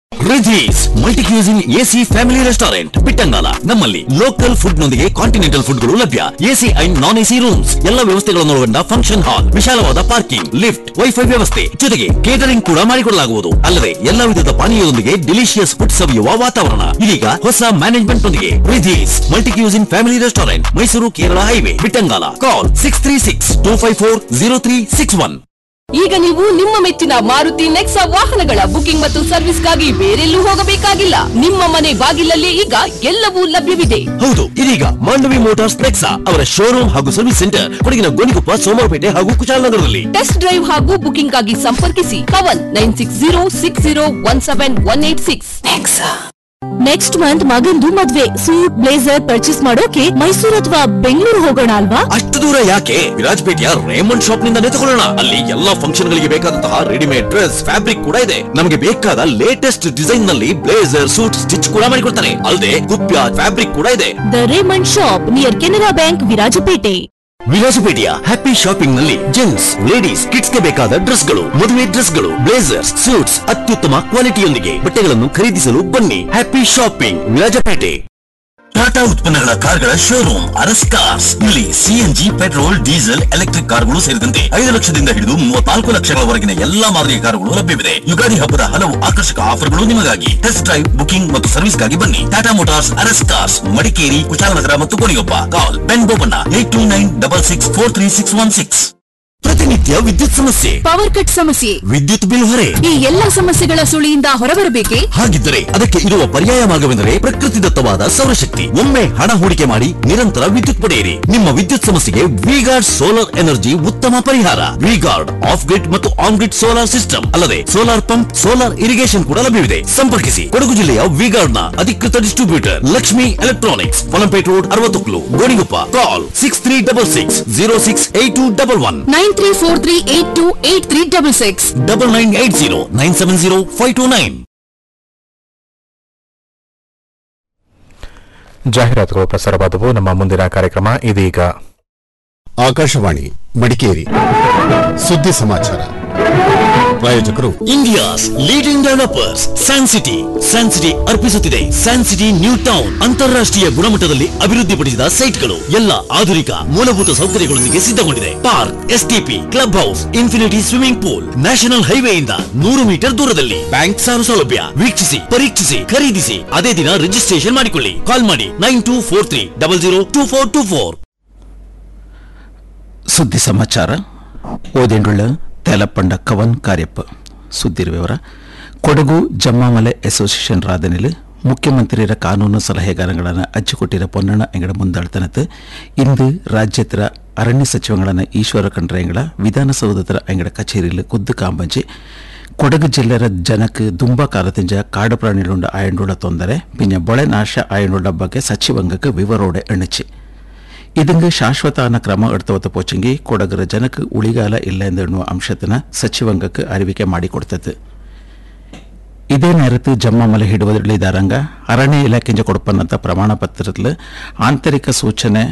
Regis multi cuisine AC family restaurant Bittangala ನಮ್ಮಲ್ಲಿ ಲೋಕಲ್ ಫುಡ್ ನೊಂದಿಗೆ ಕಾಂಟಿನೆಂಟಲ್ ಫುಡ್ಗಳು ಲಭ್ಯ AC and non AC rooms ಎಲ್ಲ ವ್ಯವಸ್ಥೆಗಳನ್ನು ಒಳಗೊಂಡ ಫಂಕ್ಷನ್ ಹಾಲ್ ವಿಶಾಲವಾದ ಪಾರ್ಕಿಂಗ್ ಲಿಫ್ಟ್ ವೈಫೈ ವ್ಯವಸ್ಥೆ ಜೊತೆಗೆ ಕೇಟರಿಂಗ್ ಕೂಡ ಮಾಡಿಕೊಡಲಾಗುವುದು ಅಲ್ಲದೆ ಎಲ್ಲ ವಿಧದ ಪಾನೀಯದೊಂದಿಗೆ ಡಿಲಿಷಿಯಸ್ ಫುಡ್ ಸವಿಯುವ ವಾತಾವರಣ ಇದೀಗ ಹೊಸ ಮ್ಯಾನೇಜ್ಮೆಂಟ್ ನೊಂದಿಗೆ Regis multi cuisine family restaurant Mysore Kerala highway Bittangala call six three six two five four zero three six one ಈಗ ನೀವು ನಿಮ್ಮ ಮೆಚ್ಚಿನ ಮಾರುತಿ ನೆಕ್ಸಾ ವಾಹನಗಳ ಬುಕಿಂಗ್ ಮತ್ತು ಸರ್ವಿಸ್ಗಾಗಿ ಬೇರೆಲ್ಲೂ ಹೋಗಬೇಕಾಗಿಲ್ಲ ನಿಮ್ಮ ಮನೆ ಬಾಗಿಲಲ್ಲೇ ಈಗ ಎಲ್ಲವೂ ಲಭ್ಯವಿದೆ ಹೌದು ಇದೀಗ ಮಾಂಡವಿ ಮೋಟಾರ್ಸ್ ನೆಕ್ಸಾ ಅವರ ಶೋರೂಮ್ ಹಾಗೂ ಸರ್ವಿಸ್ ಸೆಂಟರ್ ಕೊಡಗಿನ ಗೋಣಿಕೊಪ್ಪ ಸೋಮವಾರಪೇಟೆ ಹಾಗೂ ಕುಶಾಲನಗರದಲ್ಲಿ ಟೆಸ್ಟ್ ಡ್ರೈವ್ ಹಾಗೂ ಬುಕಿಂಗ್ ಆಗಿ ಸಂಪರ್ಕಿಸಿ Kavan nine six zero six zero one seven one eight six next month ಮಗಂದು ಮದ್ವೆ ಸೂಟ್ ಬ್ಲೇಸರ್ ಪರ್ಚೇಸ್ ಮಾಡೋಕೆ ಮೈಸೂರು ಅಥವಾ ಬೆಂಗಳೂರು ಹೋಗೋಣ ಅಲ್ವಾ ಅಷ್ಟು ದೂರ ಯಾಕೆ ವಿರಾಜಪೇಟೆಯ ರೇಮಂಡ್ ಶಾಪ್ ನಿಂದ ತಗೊಳ್ಳೋಣ ಅಲ್ಲಿ ಎಲ್ಲಾ ಫಂಕ್ಷನ್ ಗಳಿಗೆ ಬೇಕಾದಂತಹ ರೆಡಿಮೇಡ್ ಡ್ರೆಸ್ ಫ್ಯಾಬ್ರಿಕ್ ಕೂಡ ಇದೆ ನಮಗೆ ಬೇಕಾದ ಲೇಟೆಸ್ಟ್ ಡಿಸೈನ್ ನಲ್ಲಿ ಬ್ಲೇಸರ್ ಸೂಟ್ ಸ್ಟಿಚ್ ಕೂಡ ಮಾಡಿಕೊಡ್ತಾರೆ ಅಲ್ಲದೆ ಕುಪ್ಯ ಫ್ಯಾಬ್ರಿಕ್ ಕೂಡ ಇದೆ the Raymond shop near Canara bank Virajpet ವಿಲಾಸಪೇಟೆಯ ಹ್ಯಾಪಿ ಶಾಪಿಂಗ್ ನಲ್ಲಿ ಜೆಂಟ್ಸ್ ಲೇಡೀಸ್ ಕಿಡ್ಸ್ ಗೆ ಬೇಕಾದ ಡ್ರೆಸ್ ಗಳು ಮದುವೆ ಡ್ರೆಸ್ ಗಳು ಬ್ಲೇಸರ್ಸ್ ಸೂಟ್ಸ್ ಅತ್ಯುತ್ತಮ ಕ್ವಾಲಿಟಿಯೊಂದಿಗೆ ಬಟ್ಟೆಗಳನ್ನು ಖರೀದಿಸಲು ಬನ್ನಿ ಹ್ಯಾಪಿ ಶಾಪಿಂಗ್ ವಿರಾಜಪೇಟೆ ಟಾಟಾ ಉತ್ಪನ್ನಗಳ ಕಾರ್ಗಳ ಶೋರೂಮ್ ಅರಸ್ ಕಾರ್ಸ್ ಇಲ್ಲಿ ಸಿಎನ್ಜಿ ಪೆಟ್ರೋಲ್ ಡೀಸೆಲ್ ಎಲೆಕ್ಟ್ರಿಕ್ ಕಾರ್ಗಳು ಸೇರಿದಂತೆ ಐದು ಲಕ್ಷದಿಂದ ಹಿಡಿದು ಮೂವತ್ನಾಲ್ಕು ಲಕ್ಷಗಳವರೆಗಿನ ಎಲ್ಲಾ ಮಾದರಿಯ ಕಾರುಗಳು ಲಭ್ಯವಿದೆ ಯುಗಾದಿ ಹಬ್ಬದ ಹಲವು ಆಕರ್ಷಕ ಆಫರ್ಗಳು ನಿಮಗಾಗಿ ಟೆಸ್ಟ್ ಡ್ರೈವ್ ಬುಕಿಂಗ್ ಮತ್ತು ಸರ್ವಿಸ್ಗಾಗಿ ಬನ್ನಿ ಟಾಟಾ ಮೋಟಾರ್ಸ್ ಅರಸ್ ಕಾರ್ಸ್ ಮಡಿಕೇರಿ ಕುಶಾಲನಗರ ಮತ್ತು Gonikoppa call Ben Bopanna eight two nine double six four three six one six ಪ್ರತಿನಿತ್ಯ ವಿದ್ಯುತ್ ಸಮಸ್ಯೆ ಪವರ್ ಕಟ್ ಸಮಸ್ಯೆ ವಿದ್ಯುತ್ ಬಿಲ್ ಹೊರೆ ಈ ಎಲ್ಲಾ ಸಮಸ್ಯೆಗಳ ಸುಳಿಯಿಂದ ಹೊರಬರಬೇಕೆ ಹಾಗಿದ್ದರೆ ಅದಕ್ಕೆ ಇರುವ ಪರ್ಯಾಯ ಮಾರ್ಗವೆಂದರೆ ಪ್ರಕೃತಿದತ್ತವಾದ ಸೌರಶಕ್ತಿ ಒಮ್ಮೆ ಹಣ ಹೂಡಿಕೆ ಮಾಡಿ ನಿರಂತರ ವಿದ್ಯುತ್ ಪಡೆಯಿರಿ ನಿಮ್ಮ ವಿದ್ಯುತ್ ಸಮಸ್ಯೆಗೆ ವಿಗಾರ್ಡ್ ಸೋಲಾರ್ ಎನರ್ಜಿ ಉತ್ತಮ ಪರಿಹಾರ ವಿಗಾರ್ಡ್ ಆಫ್ ಗ್ರಿಡ್ ಮತ್ತು ಆನ್ ಗ್ರಿಡ್ ಸೋಲಾರ್ ಸಿಸ್ಟಮ್ ಅಲ್ಲದೆ ಸೋಲಾರ್ ಪಂಪ್ ಸೋಲಾರ್ ಇರಿಗೇಷನ್ ಕೂಡ ಲಭ್ಯವಿದೆ ಸಂಪರ್ಕಿಸಿ ಕೊಡಗು ಜಿಲ್ಲೆಯ ವಿಗಾರ್ಡ್ ನ ಅಧಿಕೃತ distributor Lakshmi electronics Polampet road ಅರವತ್ತೊಕ್ಲು Gonikoppa call six three double six zero six eight two double one nine three four three eight two eight three double six double nine eight zero nine seven zero five two nine ಜಾಹೀರಾತುಗಳು ಪ್ರಸಾರವಾದವು ನಮ್ಮ ಮುಂದಿನ ಕಾರ್ಯಕ್ರಮ ಇದೀಗ ಆಕಾಶವಾಣಿ ಮಡಿಕೇರಿ ಸುದ್ದಿ ಸಮಾಚಾರ ಪ್ರಾಯೋಜಕರು India's leading developers San City San City ಅರ್ಪಿಸುತ್ತಿದೆ ಸ್ಯಾನ್ ಸಿಟಿ ನ್ಯೂ ಟೌನ್ ಅಂತಾರಾಷ್ಟ್ರೀಯ ಗುಣಮಟ್ಟದಲ್ಲಿ ಅಭಿವೃದ್ಧಿಪಡಿಸಿದ ಸೈಟ್ಗಳು ಎಲ್ಲ ಆಧುನಿಕ ಮೂಲಭೂತ ಸೌಕರ್ಯಗಳೊಂದಿಗೆ ಸಿದ್ಧಗೊಂಡಿದೆ park STP club house infinity swimming pool national ಹೈವೇಯಿಂದ ನೂರು ಮೀಟರ್ ದೂರದಲ್ಲಿ ಬ್ಯಾಂಕ್ ಸಾಲ ಸೌಲಭ್ಯ ವೀಕ್ಷಿಸಿ ಪರೀಕ್ಷಿಸಿ ಖರೀದಿಸಿ ಅದೇ ದಿನ ರಿಜಿಸ್ಟ್ರೇಷನ್ ಮಾಡಿಕೊಳ್ಳಿ ಕಾಲ್ ಮಾಡಿ nine two four three double zero two four two four ಸುದ್ದಿ ಸಮಾಚಾರ ಓದೆಂಡುಳ್ಳ ತೆಲಪಂಡ ಕವನ್ ಕಾರ್ಯಪ್ಪ ಸುದ್ದಿರ ವಿವರ ಕೊಡಗು ಜಮ್ಮಾಮಲೆ ಅಸೋಸಿಯೇಷನ್ ರಾಧನೆಲು ಮುಖ್ಯಮಂತ್ರಿಯರ ಕಾನೂನು ಸಲಹೆಗಾರಗಳನ್ನು ಅಜ್ಜಿಕೊಟ್ಟಿರ ಪೊನ್ನಣ್ಣ ಎಂಗಡ ಮುಂದಾಳ್ತನത്ത് ಇಂದು ರಾಜ್ಯತ್ರ ಅರಣ್ಯ ಸಚಿವಗಳನ್ನ ಈಶ್ವರ ಖಂಡ್ರೆ ಎಂಗಡ ವಿಧಾನಸೌಧದ ಎಂಗಡ ಕಚೇರಿಯಲ್ಲಿ ಖುದ್ದು ಕಾಂಬಂಚಿ ಕೊಡಗು ಜಿಲ್ಲೆಯ ಜನಕ್ಕೆ ದುಂಬ ಕಾಲದಿಂಜ ಕಾಡು ಪ್ರಾಣಿകളുಂಡ ಆಯಂಡುಳ ತೊಂದರೆ ಪಿನ್ನ ಬೊಳೆ ನಾಶ ಆಯಂಡುಳ ಬಗ್ಗೆ ಸಚಿವಂಗಕ್ಕೆ ವಿವರೋಡೆ ಎಣ್ಣಚಿ ಇದಂಗೆ ಶಾಶ್ವತಾನ ಕ್ರಮ ಎಡ್ತವತ್ತ ಪೋಚಂಗಿ ಕೊಡಗರ ಜನಕ್ಕೆ ಉಳಿಗಾಲ ಇಲ್ಲ ಎಂದೆನ್ನುವ ಅಂಶತನ ಸಚಿವಂಗಕ್ಕೆ ಅರಿವಿಕೆ ಮಾಡಿಕೊಡ್ತದೆ ಇದೇ ನೇರತ್ತು ಜಮ್ಮಮಲೆ ಹಿಡುವಳಿದಾರಂಗ ಅರಣ್ಯ ಇಲಾಖೆಂಜ ಕೊಡಪನ್ನಂತ ಪ್ರಮಾಣ ಪತ್ರದಲ್ಲಿ ಆಂತರಿಕ ಸೂಚನೆ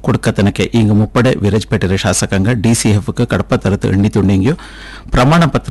ಕೊಡ್ಕತನಕ್ಕೆ ಈಗ ಮುಪ್ಪಡೆ ವಿರಾಜಪೇಟೆ ಶಾಸಕಾಂಗ ಡಿಸಿಎಫ್ ಕಡಪ ತರತು ಎಣ್ಣಿ ತುಂಡಿಂಗ್ಯು ಪ್ರಮಾಣ ಪತ್ರ